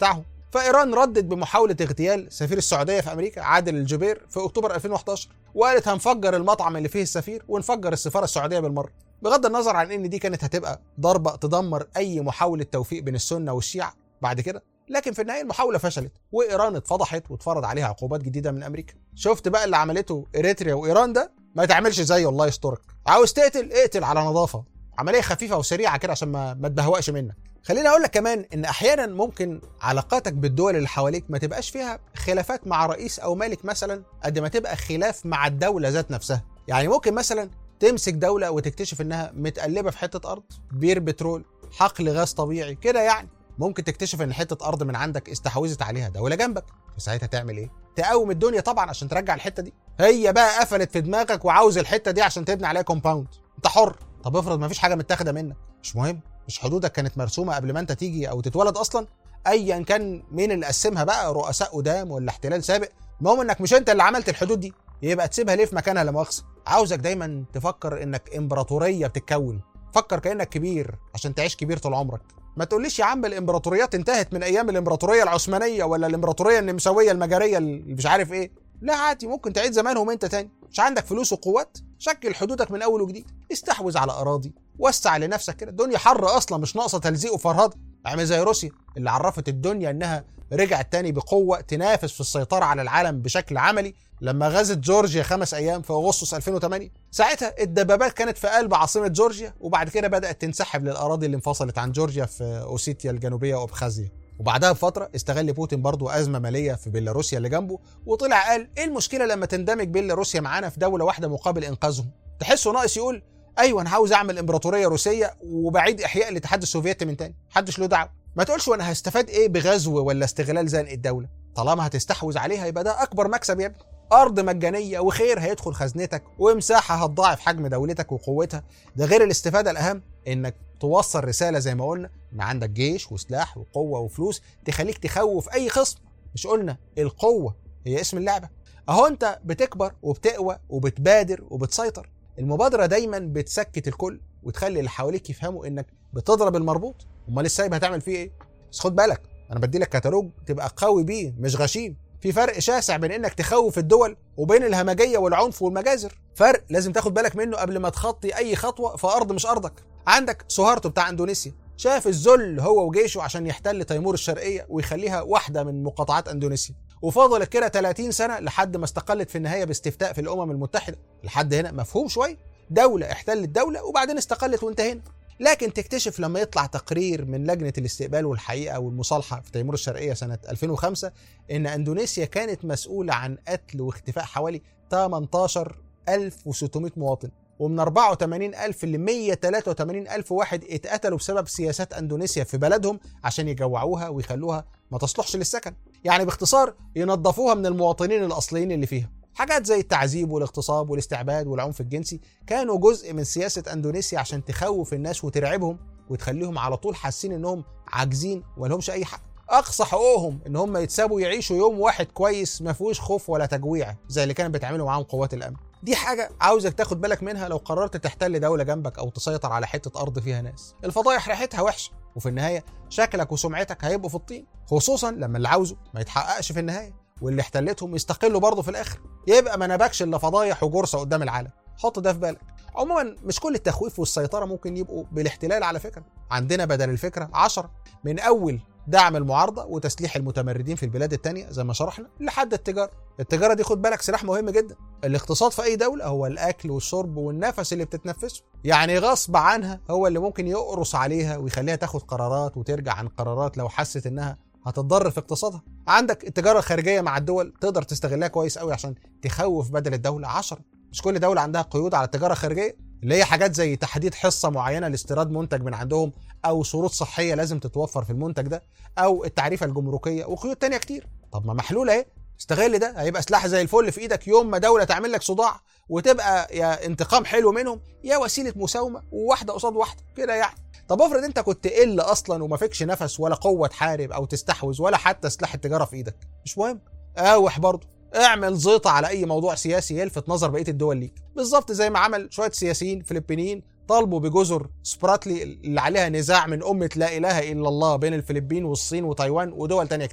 فايران ردت بمحاوله اغتيال سفير السعوديه في امريكا عادل الجبير في اكتوبر 2011 وقالت هنفجر المطعم اللي فيه السفير ونفجر السفاره السعوديه بالمره بغض النظر عن ان دي كانت هتبقى ضربه تدمر اي محاوله توفيق بين السنه والشيعه بعد كده لكن في النهايه المحاوله فشلت وايران اتفضحت واتفرض عليها عقوبات جديده من امريكا شفت بقى اللي عملته اريتريا وايران ده ما تعملش زيه الله يسترك عاوز تقتل اقتل على نظافه عمليه خفيفه وسريعه كده عشان ما, ما تبهوأش منك خليني اقول لك كمان ان احيانا ممكن علاقاتك بالدول اللي حواليك ما تبقاش فيها خلافات مع رئيس او مالك مثلا قد ما تبقى خلاف مع الدوله ذات نفسها يعني ممكن مثلا تمسك دوله وتكتشف انها متقلبه في حته ارض بير بترول حقل غاز طبيعي كده يعني ممكن تكتشف ان حته ارض من عندك استحوذت عليها دوله جنبك فساعتها تعمل ايه تقاوم الدنيا طبعا عشان ترجع الحته دي هي بقى قفلت في دماغك وعاوز الحته دي عشان تبني عليها كومباوند انت حر طب افرض ما فيش حاجه متاخده منك مش مهم مش حدودك كانت مرسومه قبل ما انت تيجي او تتولد اصلا ايا كان مين اللي قسمها بقى رؤساء قدام ولا احتلال سابق المهم انك مش انت اللي عملت الحدود دي يبقى تسيبها ليه في مكانها لا مؤاخذه عاوزك دايما تفكر انك امبراطوريه بتتكون فكر كانك كبير عشان تعيش كبير طول عمرك ما تقوليش يا عم الامبراطوريات انتهت من ايام الامبراطوريه العثمانيه ولا الامبراطوريه النمساويه المجريه اللي مش عارف ايه لا عادي ممكن تعيد زمانهم انت تاني مش عندك فلوس وقوات شكل حدودك من اول وجديد استحوذ على اراضي وسع لنفسك كده الدنيا حر اصلا مش ناقصه تلزيق وفرهده اعمل زي روسيا اللي عرفت الدنيا انها رجعت تاني بقوه تنافس في السيطره على العالم بشكل عملي لما غزت جورجيا خمس ايام في اغسطس 2008 ساعتها الدبابات كانت في قلب عاصمه جورجيا وبعد كده بدات تنسحب للاراضي اللي انفصلت عن جورجيا في اوسيتيا الجنوبيه وابخازيا وبعدها بفتره استغل بوتين برضو ازمه ماليه في بيلاروسيا اللي جنبه وطلع قال ايه المشكله لما تندمج بيلاروسيا معانا في دوله واحده مقابل انقاذهم تحسه ناقص يقول ايوه انا عاوز اعمل امبراطوريه روسيه وبعيد احياء الاتحاد السوفيتي من تاني محدش له دعوه ما تقولش وانا هستفاد ايه بغزو ولا استغلال زنق الدوله طالما هتستحوذ عليها يبقى ده اكبر مكسب يا ابني ارض مجانيه وخير هيدخل خزنتك ومساحه هتضاعف حجم دولتك وقوتها ده غير الاستفاده الاهم انك توصل رساله زي ما قلنا ان عندك جيش وسلاح وقوه وفلوس تخليك تخوف اي خصم مش قلنا القوه هي اسم اللعبه اهو انت بتكبر وبتقوى وبتبادر وبتسيطر المبادره دايما بتسكت الكل وتخلي اللي حواليك يفهموا انك بتضرب المربوط امال السايب هتعمل فيه ايه بس خد بالك انا بدي لك كتالوج تبقى قوي بيه مش غشيم في فرق شاسع بين انك تخوف الدول وبين الهمجيه والعنف والمجازر فرق لازم تاخد بالك منه قبل ما تخطي اي خطوه في ارض مش ارضك عندك سوهارتو بتاع اندونيسيا شاف الذل هو وجيشه عشان يحتل تيمور الشرقيه ويخليها واحده من مقاطعات اندونيسيا وفضلت كده 30 سنه لحد ما استقلت في النهايه باستفتاء في الامم المتحده لحد هنا مفهوم شويه دوله احتلت دوله وبعدين استقلت وانتهينا لكن تكتشف لما يطلع تقرير من لجنة الاستقبال والحقيقة والمصالحة في تيمور الشرقية سنة 2005 إن أندونيسيا كانت مسؤولة عن قتل واختفاء حوالي 18600 مواطن ومن 84000 ل 183000 واحد اتقتلوا بسبب سياسات اندونيسيا في بلدهم عشان يجوعوها ويخلوها ما تصلحش للسكن يعني باختصار ينظفوها من المواطنين الاصليين اللي فيها حاجات زي التعذيب والاغتصاب والاستعباد والعنف الجنسي كانوا جزء من سياسة أندونيسيا عشان تخوف الناس وترعبهم وتخليهم على طول حاسين إنهم عاجزين ولهمش أي حق أقصى حقوقهم إن هم يتسابوا يعيشوا يوم واحد كويس ما فيهوش خوف ولا تجويع زي اللي كانت بتعمله معاهم قوات الأمن دي حاجة عاوزك تاخد بالك منها لو قررت تحتل دولة جنبك أو تسيطر على حتة أرض فيها ناس الفضايح ريحتها وحشة وفي النهاية شكلك وسمعتك هيبقوا في الطين خصوصا لما اللي عاوزه ما يتحققش في النهاية واللي احتلتهم يستقلوا برضه في الاخر يبقى ما نبكش الا فضايح وجرسه قدام العالم حط ده في بالك عموما مش كل التخويف والسيطره ممكن يبقوا بالاحتلال على فكره عندنا بدل الفكره عشرة من اول دعم المعارضة وتسليح المتمردين في البلاد التانية زي ما شرحنا لحد التجارة التجارة دي خد بالك سلاح مهم جدا الاقتصاد في أي دولة هو الأكل والشرب والنفس اللي بتتنفسه يعني غصب عنها هو اللي ممكن يقرص عليها ويخليها تاخد قرارات وترجع عن قرارات لو حست إنها هتتضرر في اقتصادها عندك التجاره الخارجيه مع الدول تقدر تستغلها كويس قوي عشان تخوف بدل الدوله 10 مش كل دوله عندها قيود على التجاره الخارجيه اللي هي حاجات زي تحديد حصه معينه لاستيراد منتج من عندهم او شروط صحيه لازم تتوفر في المنتج ده او التعريفه الجمركيه وقيود تانية كتير طب ما محلوله اهي استغل ده هيبقى سلاح زي الفل في ايدك يوم ما دوله تعمل لك صداع وتبقى يا انتقام حلو منهم يا وسيله مساومه وواحده قصاد واحده كده يعني طب افرض انت كنت قل اصلا وما فيكش نفس ولا قوه تحارب او تستحوذ ولا حتى سلاح التجاره في ايدك مش مهم قاوح برضه اعمل زيطه على اي موضوع سياسي يلفت نظر بقيه الدول ليك بالظبط زي ما عمل شويه سياسيين فلبينيين طالبوا بجزر سبراتلي اللي عليها نزاع من أمة لا إله إلا الله بين الفلبين والصين وتايوان ودول تانية كتير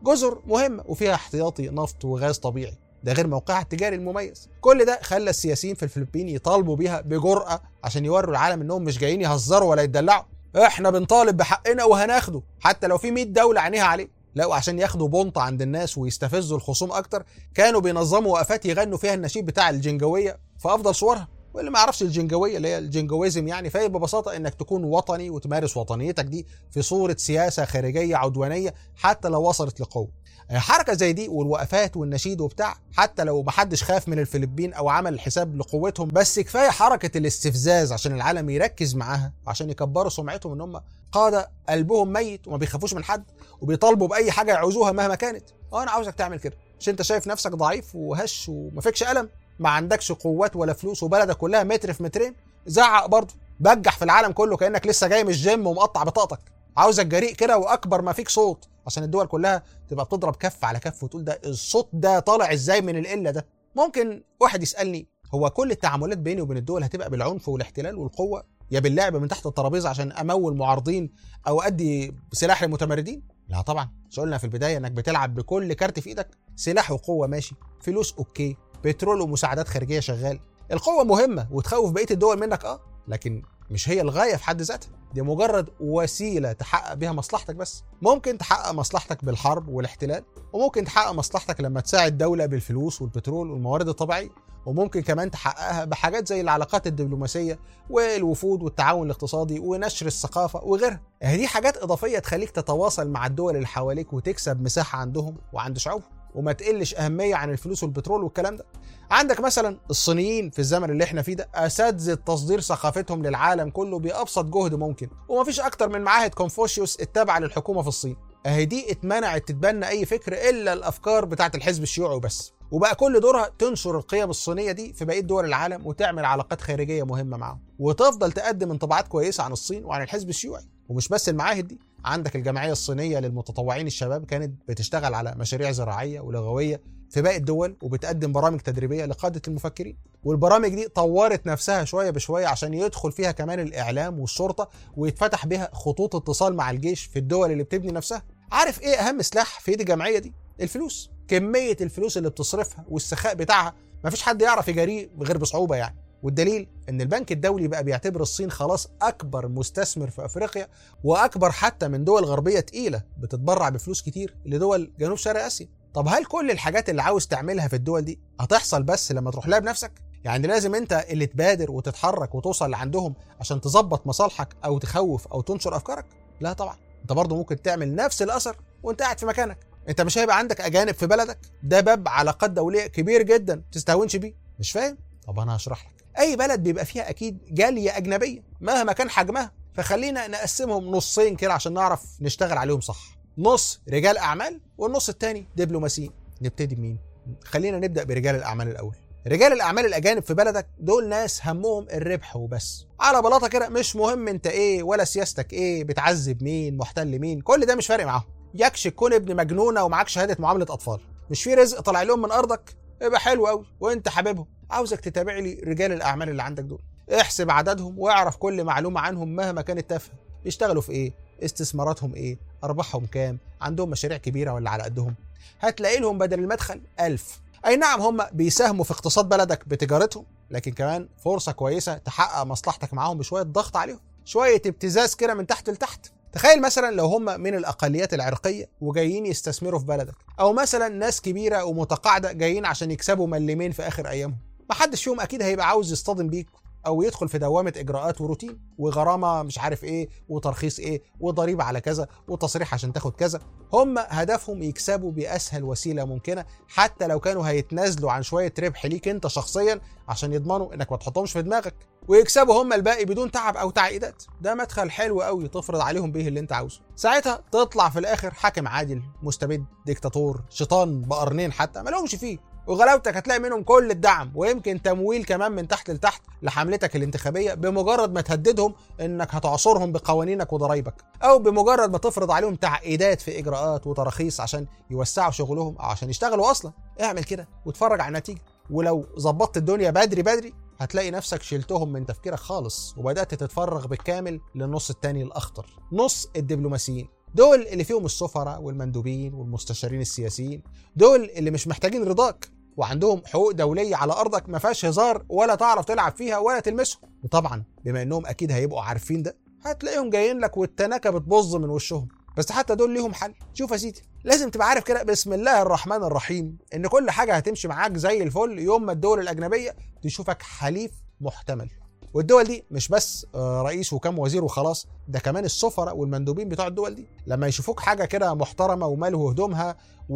جزر مهمه وفيها احتياطي نفط وغاز طبيعي ده غير موقعها التجاري المميز كل ده خلى السياسيين في الفلبين يطالبوا بيها بجرأة عشان يوروا العالم انهم مش جايين يهزروا ولا يتدلعوا احنا بنطالب بحقنا وهناخده حتى لو في 100 دولة عينيها عليه لا وعشان ياخدوا بونط عند الناس ويستفزوا الخصوم اكتر كانوا بينظموا وقفات يغنوا فيها النشيد بتاع الجنجوية في افضل صورها واللي ما يعرفش الجنجويه اللي هي الجنجويزم يعني فهي ببساطه انك تكون وطني وتمارس وطنيتك دي في صوره سياسه خارجيه عدوانيه حتى لو وصلت لقوه. حركه زي دي والوقفات والنشيد وبتاع حتى لو محدش خاف من الفلبين او عمل حساب لقوتهم بس كفايه حركه الاستفزاز عشان العالم يركز معاها عشان يكبروا سمعتهم ان هم قاده قلبهم ميت وما بيخافوش من حد وبيطالبوا باي حاجه يعوزوها مهما كانت. اه انا عاوزك تعمل كده مش انت شايف نفسك ضعيف وهش وما فيكش قلم ما عندكش قوات ولا فلوس وبلدك كلها متر في مترين زعق برضه بجح في العالم كله كانك لسه جاي من الجيم ومقطع بطاقتك عاوزك جريء كده واكبر ما فيك صوت عشان الدول كلها تبقى بتضرب كف على كف وتقول ده الصوت ده طالع ازاي من القله ده ممكن واحد يسالني هو كل التعاملات بيني وبين الدول هتبقى بالعنف والاحتلال والقوه يا باللعب من تحت الترابيزه عشان امول معارضين او ادي سلاح للمتمردين لا طبعا مش قلنا في البدايه انك بتلعب بكل كارت في ايدك سلاح وقوه ماشي فلوس اوكي بترول ومساعدات خارجيه شغال القوه مهمه وتخوف بقيه الدول منك اه لكن مش هي الغايه في حد ذاتها دي مجرد وسيله تحقق بيها مصلحتك بس ممكن تحقق مصلحتك بالحرب والاحتلال وممكن تحقق مصلحتك لما تساعد دوله بالفلوس والبترول والموارد الطبيعيه وممكن كمان تحققها بحاجات زي العلاقات الدبلوماسيه والوفود والتعاون الاقتصادي ونشر الثقافه وغيرها دي حاجات اضافيه تخليك تتواصل مع الدول اللي حواليك وتكسب مساحه عندهم وعند شعوبهم وما تقلش اهميه عن الفلوس والبترول والكلام ده عندك مثلا الصينيين في الزمن اللي احنا فيه ده اساتذه تصدير ثقافتهم للعالم كله بابسط جهد ممكن ومفيش اكتر من معاهد كونفوشيوس التابعه للحكومه في الصين اهي دي اتمنعت تتبنى اي فكر الا الافكار بتاعه الحزب الشيوعي وبس وبقى كل دورها تنشر القيم الصينيه دي في بقيه دول العالم وتعمل علاقات خارجيه مهمه معاهم وتفضل تقدم انطباعات كويسه عن الصين وعن الحزب الشيوعي ومش بس المعاهد دي عندك الجمعيه الصينيه للمتطوعين الشباب كانت بتشتغل على مشاريع زراعيه ولغويه في باقي الدول وبتقدم برامج تدريبيه لقاده المفكرين والبرامج دي طورت نفسها شويه بشويه عشان يدخل فيها كمان الاعلام والشرطه ويتفتح بها خطوط اتصال مع الجيش في الدول اللي بتبني نفسها عارف ايه اهم سلاح في ايد الجمعيه دي الفلوس كميه الفلوس اللي بتصرفها والسخاء بتاعها مفيش حد يعرف يجاريه غير بصعوبه يعني والدليل ان البنك الدولي بقى بيعتبر الصين خلاص اكبر مستثمر في افريقيا واكبر حتى من دول غربيه تقيله بتتبرع بفلوس كتير لدول جنوب شرق اسيا طب هل كل الحاجات اللي عاوز تعملها في الدول دي هتحصل بس لما تروح لها بنفسك يعني لازم انت اللي تبادر وتتحرك وتوصل لعندهم عشان تظبط مصالحك او تخوف او تنشر افكارك لا طبعا انت برضه ممكن تعمل نفس الاثر وانت قاعد في مكانك انت مش هيبقى عندك اجانب في بلدك ده باب علاقات دوليه كبير جدا تستهونش بيه مش فاهم طب انا هشرح لك اي بلد بيبقى فيها اكيد جاليه اجنبيه مهما كان حجمها فخلينا نقسمهم نصين كده عشان نعرف نشتغل عليهم صح نص رجال اعمال والنص التاني دبلوماسيين نبتدي بمين خلينا نبدا برجال الاعمال الاول رجال الاعمال الاجانب في بلدك دول ناس همهم الربح وبس على بلاطه كده مش مهم انت ايه ولا سياستك ايه بتعذب مين محتل مين كل ده مش فارق معاهم يكش تكون ابن مجنونه ومعاك شهاده معامله اطفال مش في رزق طالع لهم من ارضك يبقى حلو قوي وانت حاببهم عاوزك تتابع لي رجال الاعمال اللي عندك دول احسب عددهم واعرف كل معلومه عنهم مهما كانت تافهه بيشتغلوا في ايه استثماراتهم ايه ارباحهم كام عندهم مشاريع كبيره ولا على قدهم هتلاقي لهم بدل المدخل ألف أي نعم هم بيساهموا في اقتصاد بلدك بتجارتهم لكن كمان فرصة كويسة تحقق مصلحتك معاهم بشوية ضغط عليهم شوية ابتزاز كده من تحت لتحت تخيل مثلا لو هم من الأقليات العرقية وجايين يستثمروا في بلدك أو مثلا ناس كبيرة ومتقاعدة جايين عشان يكسبوا ملمين في آخر أيامهم محدش فيهم أكيد هيبقى عاوز يصطدم بيك او يدخل في دوامه اجراءات وروتين وغرامه مش عارف ايه وترخيص ايه وضريبه على كذا وتصريح عشان تاخد كذا هم هدفهم يكسبوا باسهل وسيله ممكنه حتى لو كانوا هيتنازلوا عن شويه ربح ليك انت شخصيا عشان يضمنوا انك ما تحطهمش في دماغك ويكسبوا هم الباقي بدون تعب او تعقيدات ده مدخل حلو قوي تفرض عليهم بيه اللي انت عاوزه ساعتها تطلع في الاخر حاكم عادل مستبد ديكتاتور شيطان بقرنين حتى ما لهمش فيه وغلاوتك هتلاقي منهم كل الدعم ويمكن تمويل كمان من تحت لتحت لحملتك الانتخابيه بمجرد ما تهددهم انك هتعصرهم بقوانينك وضرايبك او بمجرد ما تفرض عليهم تعقيدات في اجراءات وتراخيص عشان يوسعوا شغلهم او عشان يشتغلوا اصلا اعمل كده واتفرج على النتيجه ولو ظبطت الدنيا بدري بدري هتلاقي نفسك شلتهم من تفكيرك خالص وبدات تتفرغ بالكامل للنص التاني الاخطر نص الدبلوماسيين دول اللي فيهم السفراء والمندوبين والمستشارين السياسيين دول اللي مش محتاجين رضاك وعندهم حقوق دوليه على ارضك ما فيهاش هزار ولا تعرف تلعب فيها ولا تلمسهم وطبعا بما انهم اكيد هيبقوا عارفين ده هتلاقيهم جايين لك والتناكه بتبظ من وشهم بس حتى دول ليهم حل شوف يا سيدي لازم تبقى عارف كده بسم الله الرحمن الرحيم ان كل حاجه هتمشي معاك زي الفل يوم ما الدول الاجنبيه تشوفك حليف محتمل والدول دي مش بس رئيس وكام وزير وخلاص ده كمان السفراء والمندوبين بتوع الدول دي لما يشوفوك حاجه كده محترمه وماله هدومها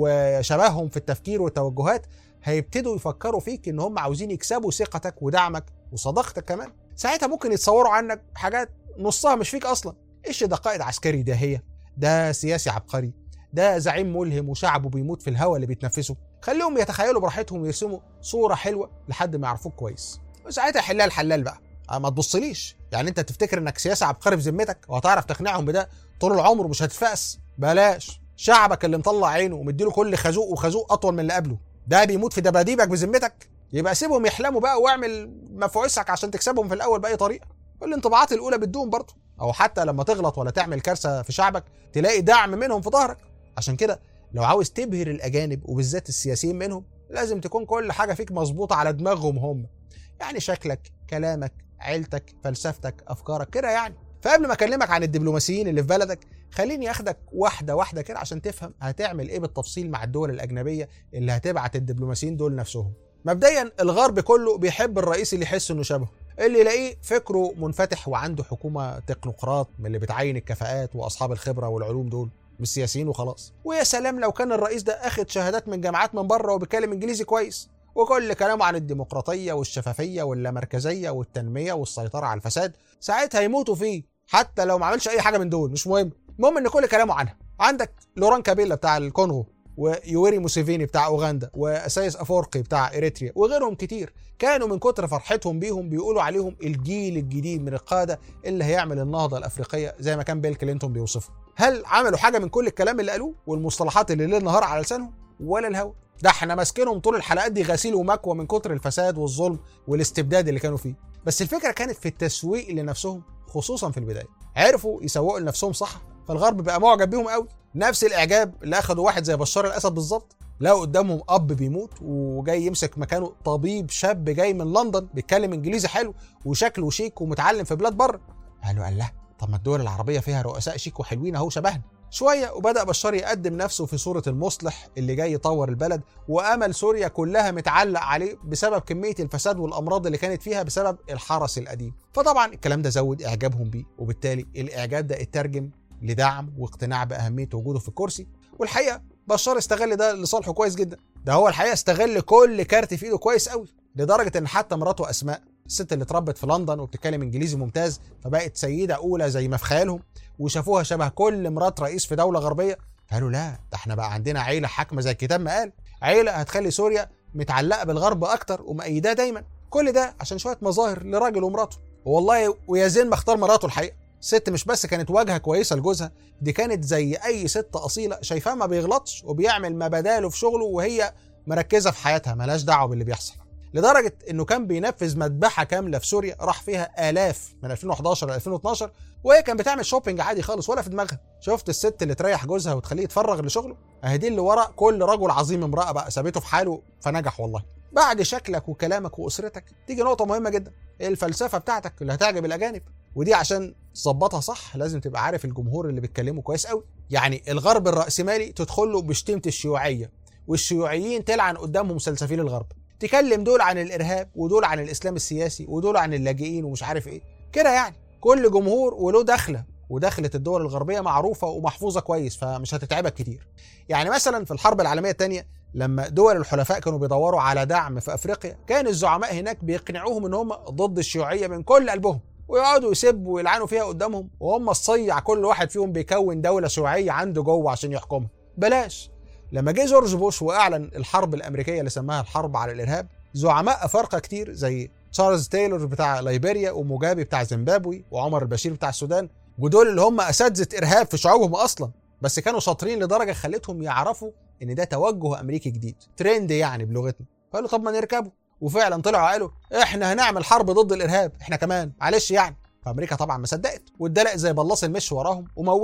وشبههم في التفكير والتوجهات هيبتدوا يفكروا فيك ان هم عاوزين يكسبوا ثقتك ودعمك وصداقتك كمان ساعتها ممكن يتصوروا عنك حاجات نصها مش فيك اصلا ايش ده قائد عسكري داهيه ده سياسي عبقري ده زعيم ملهم وشعبه بيموت في الهواء اللي بيتنفسه خليهم يتخيلوا براحتهم ويرسموا صوره حلوه لحد ما يعرفوك كويس وساعتها حلال حلال بقى ما تبصليش يعني انت تفتكر انك سياسي عبقري في ذمتك وهتعرف تقنعهم بده طول العمر مش هتتفقس بلاش شعبك اللي مطلع عينه ومديله كل خازوق وخازوق اطول من اللي قبله ده بيموت في دباديبك بذمتك يبقى سيبهم يحلموا بقى واعمل مفعوسك عشان تكسبهم في الاول باي طريقه الانطباعات الاولى بتدوم برضه او حتى لما تغلط ولا تعمل كارثه في شعبك تلاقي دعم منهم في ظهرك عشان كده لو عاوز تبهر الاجانب وبالذات السياسيين منهم لازم تكون كل حاجه فيك مظبوطه على دماغهم هم يعني شكلك كلامك عيلتك فلسفتك افكارك كده يعني فقبل ما اكلمك عن الدبلوماسيين اللي في بلدك خليني اخدك واحده واحده كده عشان تفهم هتعمل ايه بالتفصيل مع الدول الاجنبيه اللي هتبعت الدبلوماسيين دول نفسهم مبدئيا الغرب كله بيحب الرئيس اللي يحس انه شبهه اللي يلاقيه فكره منفتح وعنده حكومه تكنوقراط من اللي بتعين الكفاءات واصحاب الخبره والعلوم دول مش سياسيين وخلاص ويا سلام لو كان الرئيس ده اخد شهادات من جامعات من بره وبيتكلم انجليزي كويس وكل كلامه عن الديمقراطيه والشفافيه واللامركزيه والتنميه والسيطره على الفساد ساعتها يموتوا فيه حتى لو ما عملش اي حاجه من دول مش مهم المهم ان كل كلامه عنها عندك لوران كابيلا بتاع الكونغو ويوري موسيفيني بتاع اوغندا واسايس افورقي بتاع اريتريا وغيرهم كتير كانوا من كتر فرحتهم بيهم بيقولوا عليهم الجيل الجديد من القاده اللي هيعمل النهضه الافريقيه زي ما كان بيل كلينتون بيوصفه هل عملوا حاجه من كل الكلام اللي قالوه والمصطلحات اللي ليل نهار على لسانهم ولا الهوا ده احنا ماسكينهم طول الحلقات دي غسيل ومكوى من كتر الفساد والظلم والاستبداد اللي كانوا فيه بس الفكره كانت في التسويق لنفسهم خصوصا في البدايه عرفوا يسوقوا لنفسهم صح فالغرب بقى معجب بيهم قوي نفس الاعجاب اللي اخدوا واحد زي بشار الاسد بالظبط لقوا قدامهم اب بيموت وجاي يمسك مكانه طبيب شاب جاي من لندن بيتكلم انجليزي حلو وشكله شيك ومتعلم في بلاد بره قالوا الله طب ما الدول العربيه فيها رؤساء شيك وحلوين اهو شبهنا شوية وبدأ بشار يقدم نفسه في صورة المصلح اللي جاي يطور البلد وأمل سوريا كلها متعلق عليه بسبب كمية الفساد والأمراض اللي كانت فيها بسبب الحرس القديم فطبعا الكلام ده زود إعجابهم بيه وبالتالي الإعجاب ده اترجم لدعم واقتناع بأهمية وجوده في الكرسي والحقيقة بشار استغل ده لصالحه كويس جدا ده هو الحقيقة استغل كل كارت في إيده كويس قوي لدرجة إن حتى مراته أسماء الست اللي اتربت في لندن وبتتكلم انجليزي ممتاز فبقت سيده اولى زي ما في خيالهم وشافوها شبه كل مرات رئيس في دوله غربيه قالوا لا ده احنا بقى عندنا عيله حاكمه زي الكتاب ما قال عيله هتخلي سوريا متعلقه بالغرب اكتر ومأيداه دايما كل ده عشان شويه مظاهر لراجل ومراته والله ويا زين ما اختار مراته الحقيقه ست مش بس كانت واجهه كويسه لجوزها دي كانت زي اي ست اصيله شايفاه ما بيغلطش وبيعمل ما بداله في شغله وهي مركزه في حياتها ملهاش دعوه باللي بيحصل لدرجه انه كان بينفذ مذبحه كامله في سوريا راح فيها الاف من 2011 ل 2012 وهي كانت بتعمل شوبينج عادي خالص ولا في دماغها شفت الست اللي تريح جوزها وتخليه يتفرغ لشغله اهي دي اللي ورا كل رجل عظيم امراه بقى سابته في حاله فنجح والله بعد شكلك وكلامك واسرتك تيجي نقطه مهمه جدا الفلسفه بتاعتك اللي هتعجب الاجانب ودي عشان تظبطها صح لازم تبقى عارف الجمهور اللي بيتكلموا كويس قوي يعني الغرب الراسمالي تدخل له بشتيمه الشيوعيه والشيوعيين تلعن قدامهم سلسفيل الغرب تكلم دول عن الارهاب ودول عن الاسلام السياسي ودول عن اللاجئين ومش عارف ايه كده يعني كل جمهور وله دخله ودخلة الدول الغربية معروفة ومحفوظة كويس فمش هتتعبك كتير يعني مثلا في الحرب العالمية الثانية لما دول الحلفاء كانوا بيدوروا على دعم في افريقيا كان الزعماء هناك بيقنعوهم ان هم ضد الشيوعية من كل قلبهم ويقعدوا يسبوا ويلعنوا فيها قدامهم وهم الصيع كل واحد فيهم بيكون دولة شيوعية عنده جوه عشان يحكمها بلاش لما جه جورج بوش واعلن الحرب الامريكيه اللي سماها الحرب على الارهاب زعماء افارقه كتير زي تشارلز تايلور بتاع ليبيريا وموجابي بتاع زيمبابوي وعمر البشير بتاع السودان ودول اللي هم اساتذه ارهاب في شعوبهم اصلا بس كانوا شاطرين لدرجه خلتهم يعرفوا ان ده توجه امريكي جديد ترند يعني بلغتنا فقالوا طب ما نركبه وفعلا طلعوا قالوا احنا هنعمل حرب ضد الارهاب احنا كمان معلش يعني فامريكا طبعا ما صدقت واتدلقت زي بلاص المش وراهم ومولتهم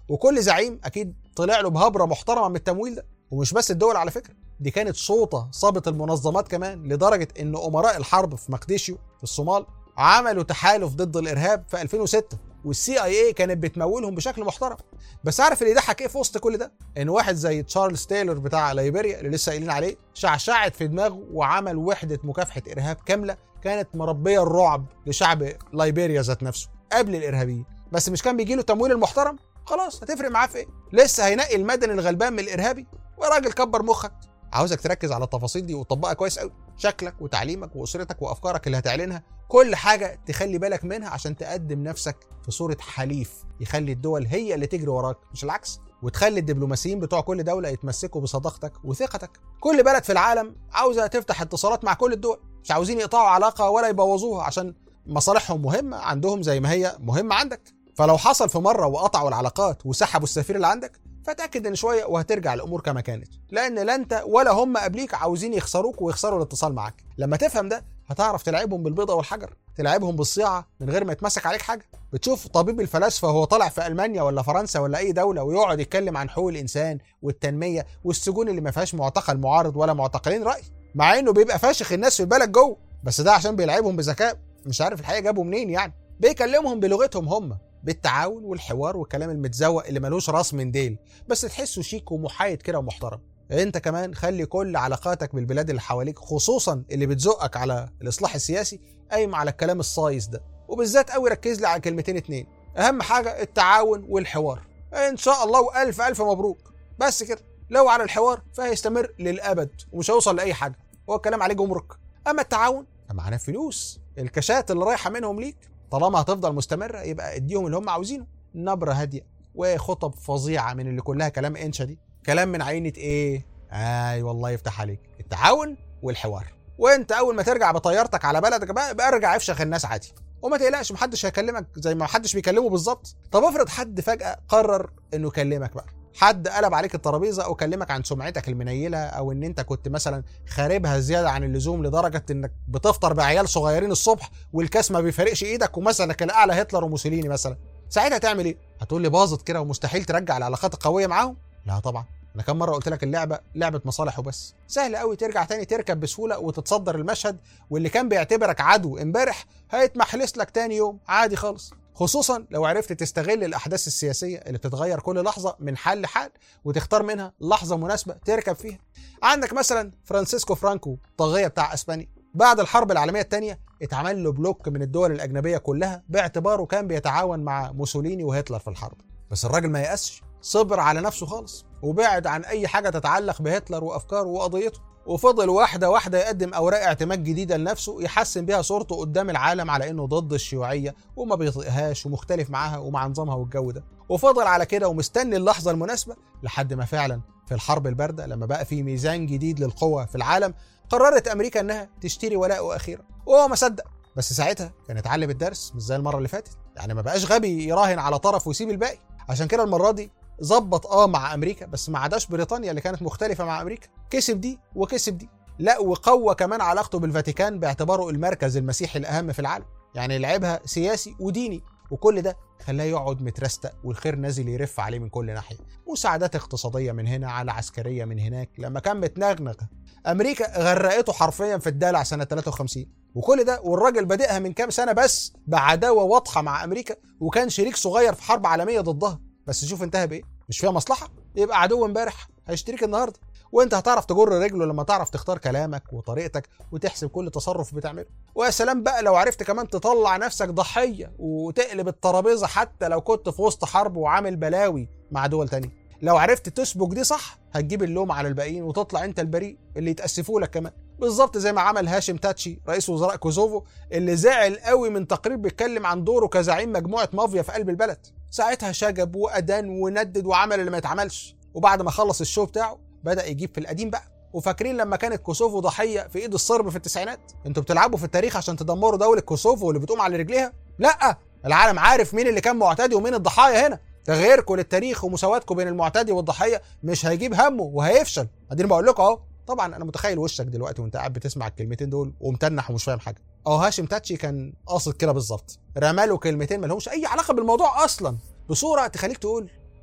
وكل زعيم اكيد طلع له بهبره محترمه من التمويل ده ومش بس الدول على فكره دي كانت صوته صابت المنظمات كمان لدرجه ان امراء الحرب في مقديشيو في الصومال عملوا تحالف ضد الارهاب في 2006 والسي اي اي كانت بتمولهم بشكل محترم بس عارف اللي يضحك ايه في وسط كل ده ان واحد زي تشارلز تايلور بتاع ليبيريا اللي لسه قايلين عليه شعشعت في دماغه وعمل وحده مكافحه ارهاب كامله كانت مربيه الرعب لشعب ليبيريا ذات نفسه قبل الارهابيين بس مش كان بيجي له تمويل المحترم خلاص هتفرق معاه في ايه لسه هينقي المدني الغلبان من الارهابي وراجل كبر مخك عاوزك تركز على التفاصيل دي وتطبقها كويس قوي شكلك وتعليمك واسرتك وافكارك اللي هتعلنها كل حاجه تخلي بالك منها عشان تقدم نفسك في صوره حليف يخلي الدول هي اللي تجري وراك مش العكس وتخلي الدبلوماسيين بتوع كل دوله يتمسكوا بصداقتك وثقتك كل بلد في العالم عاوزه تفتح اتصالات مع كل الدول مش عاوزين يقطعوا علاقه ولا يبوظوها عشان مصالحهم مهمه عندهم زي ما هي مهمه عندك فلو حصل في مره وقطعوا العلاقات وسحبوا السفير اللي عندك فتاكد ان شويه وهترجع الامور كما كانت لان لا انت ولا هم قبليك عاوزين يخسروك ويخسروا الاتصال معاك لما تفهم ده هتعرف تلعبهم بالبيضه والحجر تلعبهم بالصياعه من غير ما يتمسك عليك حاجه بتشوف طبيب الفلاسفه وهو طالع في المانيا ولا فرنسا ولا اي دوله ويقعد يتكلم عن حقوق الانسان والتنميه والسجون اللي ما فيهاش معتقل معارض ولا معتقلين راي مع انه بيبقى فاشخ الناس في البلد جوه بس ده عشان بيلعبهم بذكاء مش عارف الحقيقه جابوا منين يعني بيكلمهم بلغتهم هم بالتعاون والحوار والكلام المتزوق اللي ملوش راس من ديل بس تحسه شيك ومحايد كده ومحترم انت كمان خلي كل علاقاتك بالبلاد اللي حواليك خصوصا اللي بتزقك على الاصلاح السياسي قايم على الكلام الصايص ده وبالذات قوي ركز لي على كلمتين اتنين اهم حاجه التعاون والحوار ان شاء الله والف الف مبروك بس كده لو على الحوار فهيستمر للابد ومش هيوصل لاي حاجه هو الكلام عليه جمرك اما التعاون فمعناه فلوس الكاشات اللي رايحه منهم ليك طالما هتفضل مستمره يبقى اديهم اللي هم عاوزينه نبره هاديه وخطب فظيعه من اللي كلها كلام انشا دي كلام من عينه ايه اي والله يفتح عليك التعاون والحوار وانت اول ما ترجع بطيارتك على بلدك بقى, بقى ارجع افشخ الناس عادي وما تقلقش محدش هيكلمك زي ما محدش بيكلمه بالظبط طب افرض حد فجاه قرر انه يكلمك بقى حد قلب عليك الترابيزه او كلمك عن سمعتك المنيله او ان انت كنت مثلا خاربها زياده عن اللزوم لدرجه انك بتفطر بعيال صغيرين الصبح والكاس ما بيفارقش ايدك ومثلك الاعلى هتلر وموسوليني مثلا ساعتها هتعمل ايه هتقول لي باظت كده ومستحيل ترجع العلاقات القويه معاهم لا طبعا انا كم مره قلت لك اللعبه لعبه مصالح وبس سهل قوي ترجع تاني تركب بسهوله وتتصدر المشهد واللي كان بيعتبرك عدو امبارح هيتمحلس لك تاني يوم عادي خالص خصوصا لو عرفت تستغل الاحداث السياسيه اللي بتتغير كل لحظه من حال لحال وتختار منها لحظه مناسبه تركب فيها عندك مثلا فرانسيسكو فرانكو طاغيه بتاع اسبانيا بعد الحرب العالميه الثانيه اتعمل له بلوك من الدول الاجنبيه كلها باعتباره كان بيتعاون مع موسوليني وهتلر في الحرب بس الراجل ما يأسش صبر على نفسه خالص وبعد عن اي حاجه تتعلق بهتلر وافكاره وقضيته وفضل واحدة واحدة يقدم أوراق اعتماد جديدة لنفسه يحسن بيها صورته قدام العالم على إنه ضد الشيوعية وما بيطيقهاش ومختلف معاها ومع نظامها والجو ده وفضل على كده ومستني اللحظة المناسبة لحد ما فعلا في الحرب الباردة لما بقى في ميزان جديد للقوة في العالم قررت أمريكا إنها تشتري ولاءه أخيرا وهو ما صدق بس ساعتها كان اتعلم الدرس مش زي المرة اللي فاتت يعني ما بقاش غبي يراهن على طرف ويسيب الباقي عشان كده المرة دي ظبط اه مع امريكا بس ما عداش بريطانيا اللي كانت مختلفه مع امريكا كسب دي وكسب دي لا وقوى كمان علاقته بالفاتيكان باعتباره المركز المسيحي الاهم في العالم يعني لعبها سياسي وديني وكل ده خلاه يقعد مترستق والخير نازل يرف عليه من كل ناحيه مساعدات اقتصاديه من هنا على عسكريه من هناك لما كان متنغنغ امريكا غرقته حرفيا في الدلع سنه 53 وكل ده والراجل بادئها من كام سنه بس بعداوه واضحه مع امريكا وكان شريك صغير في حرب عالميه ضدها بس شوف انتهى بايه مش فيها مصلحه يبقى عدو امبارح هيشتريك النهارده وانت هتعرف تجر رجله لما تعرف تختار كلامك وطريقتك وتحسب كل تصرف بتعمله ويا سلام بقى لو عرفت كمان تطلع نفسك ضحيه وتقلب الترابيزه حتى لو كنت في وسط حرب وعامل بلاوي مع دول تانية لو عرفت تسبك دي صح هتجيب اللوم على الباقيين وتطلع انت البريء اللي يتاسفوا لك كمان بالظبط زي ما عمل هاشم تاتشي رئيس وزراء كوزوفو اللي زعل قوي من تقرير بيتكلم عن دوره كزعيم مجموعه مافيا في قلب البلد ساعتها شجب وادان وندد وعمل اللي ما يتعملش وبعد ما خلص الشو بتاعه بدا يجيب في القديم بقى وفاكرين لما كانت كوسوفو ضحيه في ايد الصرب في التسعينات انتوا بتلعبوا في التاريخ عشان تدمروا دوله كوسوفو اللي بتقوم على رجليها لا العالم عارف مين اللي كان معتدي ومين الضحايا هنا تغييركم للتاريخ ومساواتكم بين المعتدي والضحيه مش هيجيب همه وهيفشل اديني بقول لكم اهو طبعا انا متخيل وشك دلوقتي وانت قاعد بتسمع الكلمتين دول ومتنح ومش فاهم حاجه اهو هاشم تاتشي كان قاصد كده بالظبط رماله كلمتين ما لهمش اي علاقه بالموضوع اصلا بصوره تخليك تقول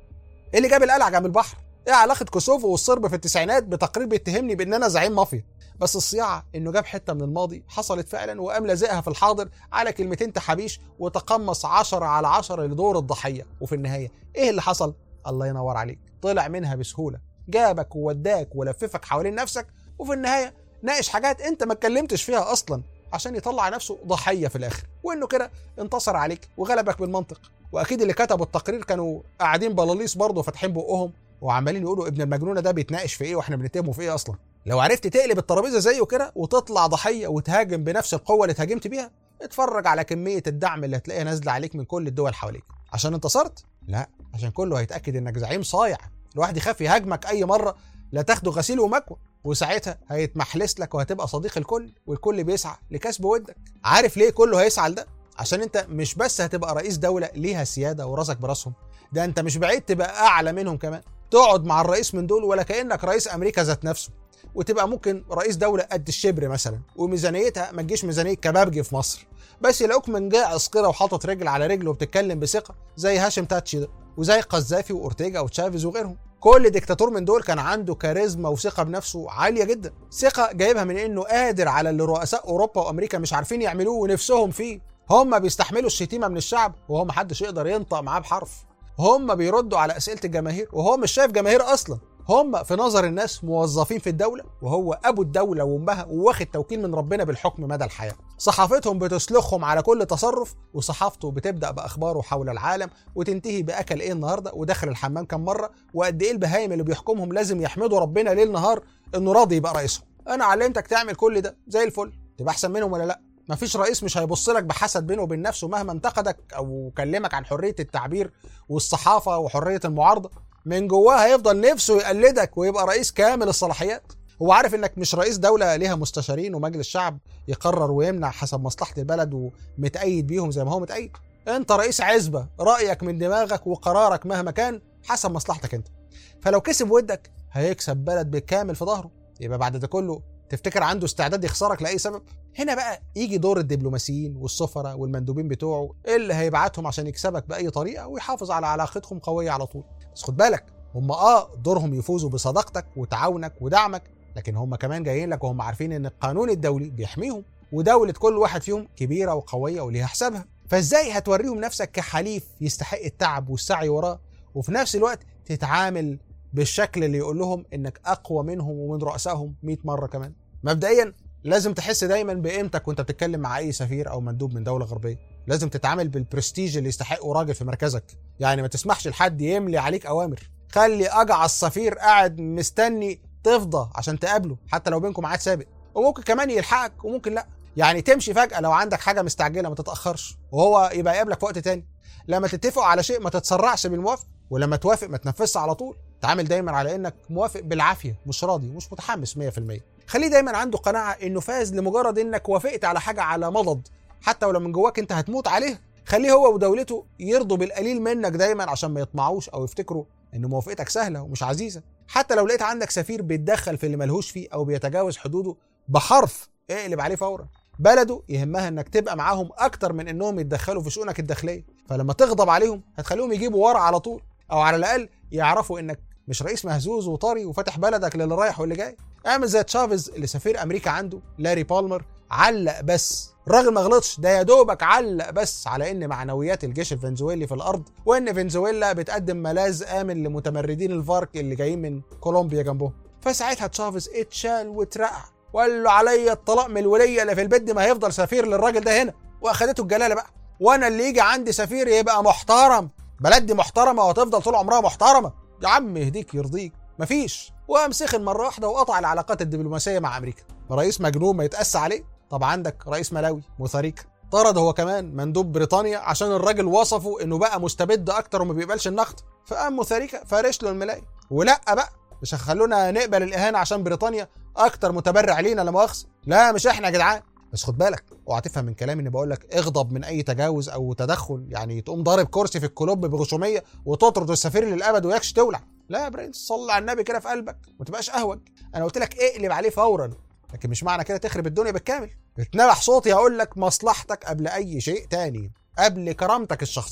ايه اللي جاب القلعه جنب البحر ايه علاقه كوسوفو والصرب في التسعينات بتقرير بيتهمني بان انا زعيم مافيا بس الصياعه انه جاب حته من الماضي حصلت فعلا وقام لازقها في الحاضر على كلمتين تحابيش وتقمص عشرة على عشرة لدور الضحيه وفي النهايه ايه اللي حصل الله ينور عليك طلع منها بسهوله جابك ووداك ولففك حوالين نفسك وفي النهايه ناقش حاجات انت ما اتكلمتش فيها اصلا عشان يطلع نفسه ضحيه في الاخر وانه كده انتصر عليك وغلبك بالمنطق واكيد اللي كتبوا التقرير كانوا قاعدين بلاليص برضه فاتحين بقهم وعمالين يقولوا ابن المجنونه ده بيتناقش في ايه واحنا بنتهمه في ايه اصلا لو عرفت تقلب الترابيزه زيه كده وتطلع ضحيه وتهاجم بنفس القوه اللي اتهاجمت بيها اتفرج على كميه الدعم اللي هتلاقيها نازله عليك من كل الدول حواليك عشان انتصرت لا عشان كله هيتاكد انك زعيم صايع الواحد يخاف يهاجمك اي مره لا تاخده غسيل ومكوى وساعتها هيتمحلس لك وهتبقى صديق الكل والكل بيسعى لكسب ودك عارف ليه كله هيسعى لده عشان انت مش بس هتبقى رئيس دوله ليها سياده وراسك براسهم ده انت مش بعيد تبقى اعلى منهم كمان تقعد مع الرئيس من دول ولا كانك رئيس امريكا ذات نفسه وتبقى ممكن رئيس دوله قد الشبر مثلا وميزانيتها ما تجيش ميزانيه كبابجي في مصر بس يلاقوك من جاعص كده وحاطط رجل على رجل وبتتكلم بثقه زي هاشم تاتشي ده وزي قذافي واورتيجا وتشافيز وغيرهم كل ديكتاتور من دول كان عنده كاريزما وثقه بنفسه عاليه جدا ثقه جايبها من انه قادر على اللي رؤساء اوروبا وامريكا مش عارفين يعملوه ونفسهم فيه هم بيستحملوا الشتيمه من الشعب وهو محدش يقدر ينطق معاه بحرف هم بيردوا على اسئله الجماهير وهو مش شايف جماهير اصلا هم في نظر الناس موظفين في الدولة وهو أبو الدولة وأمها وواخد توكيل من ربنا بالحكم مدى الحياة صحافتهم بتسلخهم على كل تصرف وصحافته بتبدأ بأخباره حول العالم وتنتهي بأكل إيه النهاردة ودخل الحمام كم مرة وقد إيه البهايم اللي بيحكمهم لازم يحمدوا ربنا ليل نهار إنه راضي يبقى رئيسهم أنا علمتك تعمل كل ده زي الفل تبقى أحسن منهم ولا لأ مفيش رئيس مش هيبص لك بحسد بينه وبين نفسه مهما انتقدك او كلمك عن حريه التعبير والصحافه وحريه المعارضه من جواه هيفضل نفسه يقلدك ويبقى رئيس كامل الصلاحيات هو عارف انك مش رئيس دولة ليها مستشارين ومجلس شعب يقرر ويمنع حسب مصلحة البلد ومتأيد بيهم زي ما هو متأيد انت رئيس عزبة رأيك من دماغك وقرارك مهما كان حسب مصلحتك انت فلو كسب ودك هيكسب بلد بالكامل في ظهره يبقى بعد ده كله تفتكر عنده استعداد يخسرك لأي سبب هنا بقى يجي دور الدبلوماسيين والسفراء والمندوبين بتوعه اللي هيبعتهم عشان يكسبك بأي طريقة ويحافظ على علاقتهم قوية على طول بس خد بالك هم اه دورهم يفوزوا بصداقتك وتعاونك ودعمك لكن هم كمان جايين لك وهم عارفين ان القانون الدولي بيحميهم ودولة كل واحد فيهم كبيرة وقوية وليها حسابها فازاي هتوريهم نفسك كحليف يستحق التعب والسعي وراه وفي نفس الوقت تتعامل بالشكل اللي يقول لهم انك اقوى منهم ومن رؤسائهم 100 مرة كمان مبدئيا لازم تحس دايما بقيمتك وانت بتتكلم مع اي سفير او مندوب من دوله غربيه لازم تتعامل بالبرستيج اللي يستحقه راجل في مركزك يعني ما تسمحش لحد يملي عليك اوامر خلي اجع السفير قاعد مستني تفضى عشان تقابله حتى لو بينكم ميعاد سابق وممكن كمان يلحقك وممكن لا يعني تمشي فجاه لو عندك حاجه مستعجله ما تتاخرش وهو يبقى يقابلك في وقت تاني لما تتفقوا على شيء ما تتسرعش بالموافقه ولما توافق ما تنفذش على طول تعامل دايما على انك موافق بالعافيه مش راضي مش متحمس 100% خليه دايما عنده قناعه انه فاز لمجرد انك وافقت على حاجه على مضض حتى ولو من جواك انت هتموت عليها خليه هو ودولته يرضوا بالقليل منك دايما عشان ما يطمعوش او يفتكروا ان موافقتك سهله ومش عزيزه حتى لو لقيت عندك سفير بيتدخل في اللي ملهوش فيه او بيتجاوز حدوده بحرف اقلب عليه فورا بلده يهمها انك تبقى معاهم اكتر من انهم يتدخلوا في شؤونك الداخليه فلما تغضب عليهم هتخليهم يجيبوا ورا على طول او على الاقل يعرفوا انك مش رئيس مهزوز وطري وفاتح بلدك للي رايح واللي جاي اعمل زي تشافيز اللي سفير امريكا عنده لاري بالمر علق بس الراجل ما غلطش ده يا دوبك علق بس على ان معنويات الجيش الفنزويلي في الارض وان فنزويلا بتقدم ملاذ امن لمتمردين الفارك اللي جايين من كولومبيا جنبهم فساعتها تشافيز اتشال واترقع وقال له عليا الطلاق من الوليه اللي في البيت دي ما هيفضل سفير للراجل ده هنا واخدته الجلاله بقى وانا اللي يجي عندي سفير يبقى محترم بلدي محترمه وهتفضل طول عمرها محترمه يا عم يهديك يرضيك مفيش وقام سخن مره واحده وقطع العلاقات الدبلوماسيه مع امريكا رئيس مجنون ما يتأسى عليه طب عندك رئيس ملاوي موثاريكا طرد هو كمان مندوب بريطانيا عشان الراجل وصفه انه بقى مستبد اكتر وما بيقبلش النقد فقام موثاريكا فارش له الملاي ولا بقى مش هتخلونا نقبل الاهانه عشان بريطانيا اكتر متبرع لينا لا مؤاخذه لا مش احنا يا جدعان بس خد بالك اوعى تفهم من كلامي اني بقول لك اغضب من اي تجاوز او تدخل يعني تقوم ضارب كرسي في الكلوب بغشوميه وتطرد السفير للابد وياكش تولع لا يا برنس صلي على النبي كده في قلبك ما تبقاش اهوج انا قلت لك اقلب عليه فورا لكن مش معنى كده تخرب الدنيا بالكامل اتنبح صوتي هقول لك مصلحتك قبل اي شيء تاني قبل كرامتك الشخصيه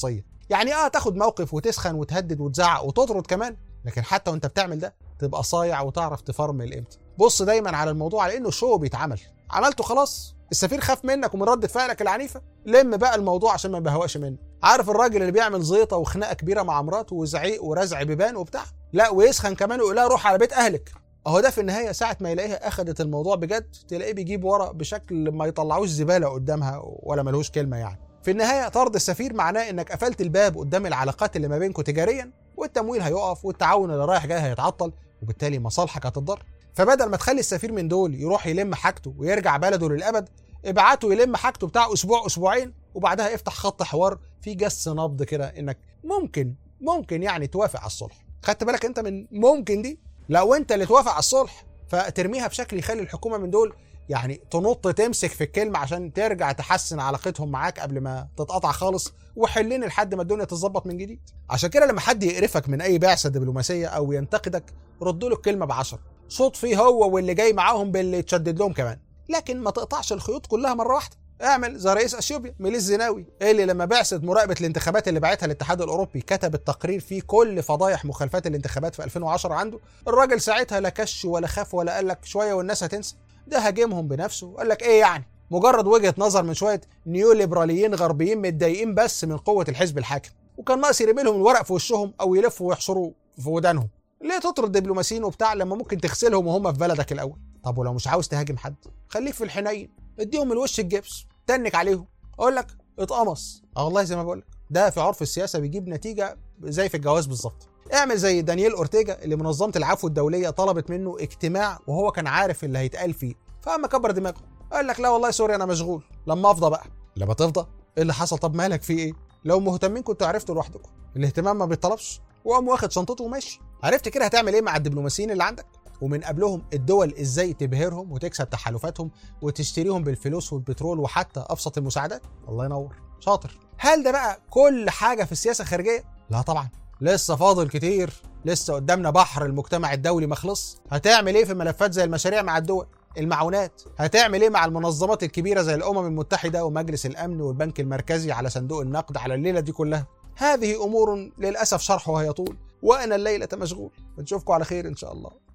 يعني اه تاخد موقف وتسخن وتهدد وتزعق وتطرد كمان لكن حتى وانت بتعمل ده تبقى صايع وتعرف تفرمل امتى بص دايما على الموضوع على انه شو بيتعمل عملته خلاص السفير خاف منك ومن ردة فعلك العنيفة لم بقى الموضوع عشان ما يبهوأش منه عارف الراجل اللي بيعمل زيطة وخناقة كبيرة مع مراته وزعيق ورزع بيبان وبتاع لا ويسخن كمان ويقول لها روح على بيت اهلك اهو ده في النهايه ساعه ما يلاقيها اخذت الموضوع بجد تلاقيه بيجيب ورق بشكل ما يطلعوش زباله قدامها ولا ملهوش كلمه يعني في النهايه طرد السفير معناه انك قفلت الباب قدام العلاقات اللي ما بينكم تجاريا والتمويل هيقف والتعاون اللي رايح جاي هيتعطل وبالتالي مصالحك هتتضر فبدل ما تخلي السفير من دول يروح يلم حاجته ويرجع بلده للابد ابعته يلم حاجته بتاع اسبوع اسبوعين وبعدها افتح خط حوار فيه جس نبض كده انك ممكن ممكن يعني توافق على الصلح خدت بالك انت من ممكن دي لو انت اللي توافق على الصلح فترميها بشكل يخلي الحكومه من دول يعني تنط تمسك في الكلمه عشان ترجع تحسن علاقتهم معاك قبل ما تتقطع خالص وحلين لحد ما الدنيا تتظبط من جديد عشان كده لما حد يقرفك من اي بعثه دبلوماسيه او ينتقدك رد له الكلمه بعشرة صوت فيه هو واللي جاي معاهم باللي تشدد لهم كمان لكن ما تقطعش الخيوط كلها مره واحده اعمل زي رئيس اثيوبيا ميليس زيناوي اللي لما بعثه مراقبه الانتخابات اللي بعتها الاتحاد الاوروبي كتب التقرير فيه كل فضايح مخالفات الانتخابات في 2010 عنده الراجل ساعتها لا كش ولا خاف ولا قال لك شويه والناس هتنسى ده هاجمهم بنفسه وقال لك ايه يعني مجرد وجهه نظر من شويه نيو ليبراليين غربيين متضايقين بس من قوه الحزب الحاكم وكان ناقص يرمي لهم الورق في وشهم او يلفوا ويحصروا في ودانهم ليه تطرد دبلوماسيين وبتاع لما ممكن تغسلهم وهم في بلدك الاول طب ولو مش عاوز تهاجم حد خليك في الحنين اديهم الوش الجبس تنك عليهم اقول لك اتقمص اه والله زي ما بقول لك ده في عرف السياسه بيجيب نتيجه زي في الجواز بالظبط اعمل زي دانييل اورتيجا اللي منظمه العفو الدوليه طلبت منه اجتماع وهو كان عارف اللي هيتقال فيه فاما كبر دماغه قال لك لا والله سوري انا مشغول لما افضى بقى لما تفضى ايه اللي حصل طب مالك في ايه لو مهتمين كنتوا عرفتوا لوحدكم الاهتمام ما بيطلبش وقام واخد شنطته وماشي عرفت كده هتعمل ايه مع الدبلوماسيين اللي عندك ومن قبلهم الدول ازاي تبهرهم وتكسب تحالفاتهم وتشتريهم بالفلوس والبترول وحتى ابسط المساعدات الله ينور شاطر هل ده بقى كل حاجه في السياسه الخارجيه لا طبعا لسه فاضل كتير لسه قدامنا بحر المجتمع الدولي مخلص هتعمل ايه في ملفات زي المشاريع مع الدول المعونات هتعمل ايه مع المنظمات الكبيره زي الامم المتحده ومجلس الامن والبنك المركزي على صندوق النقد على الليله دي كلها هذه امور للاسف شرحها يطول وانا الليله مشغول نشوفكم على خير ان شاء الله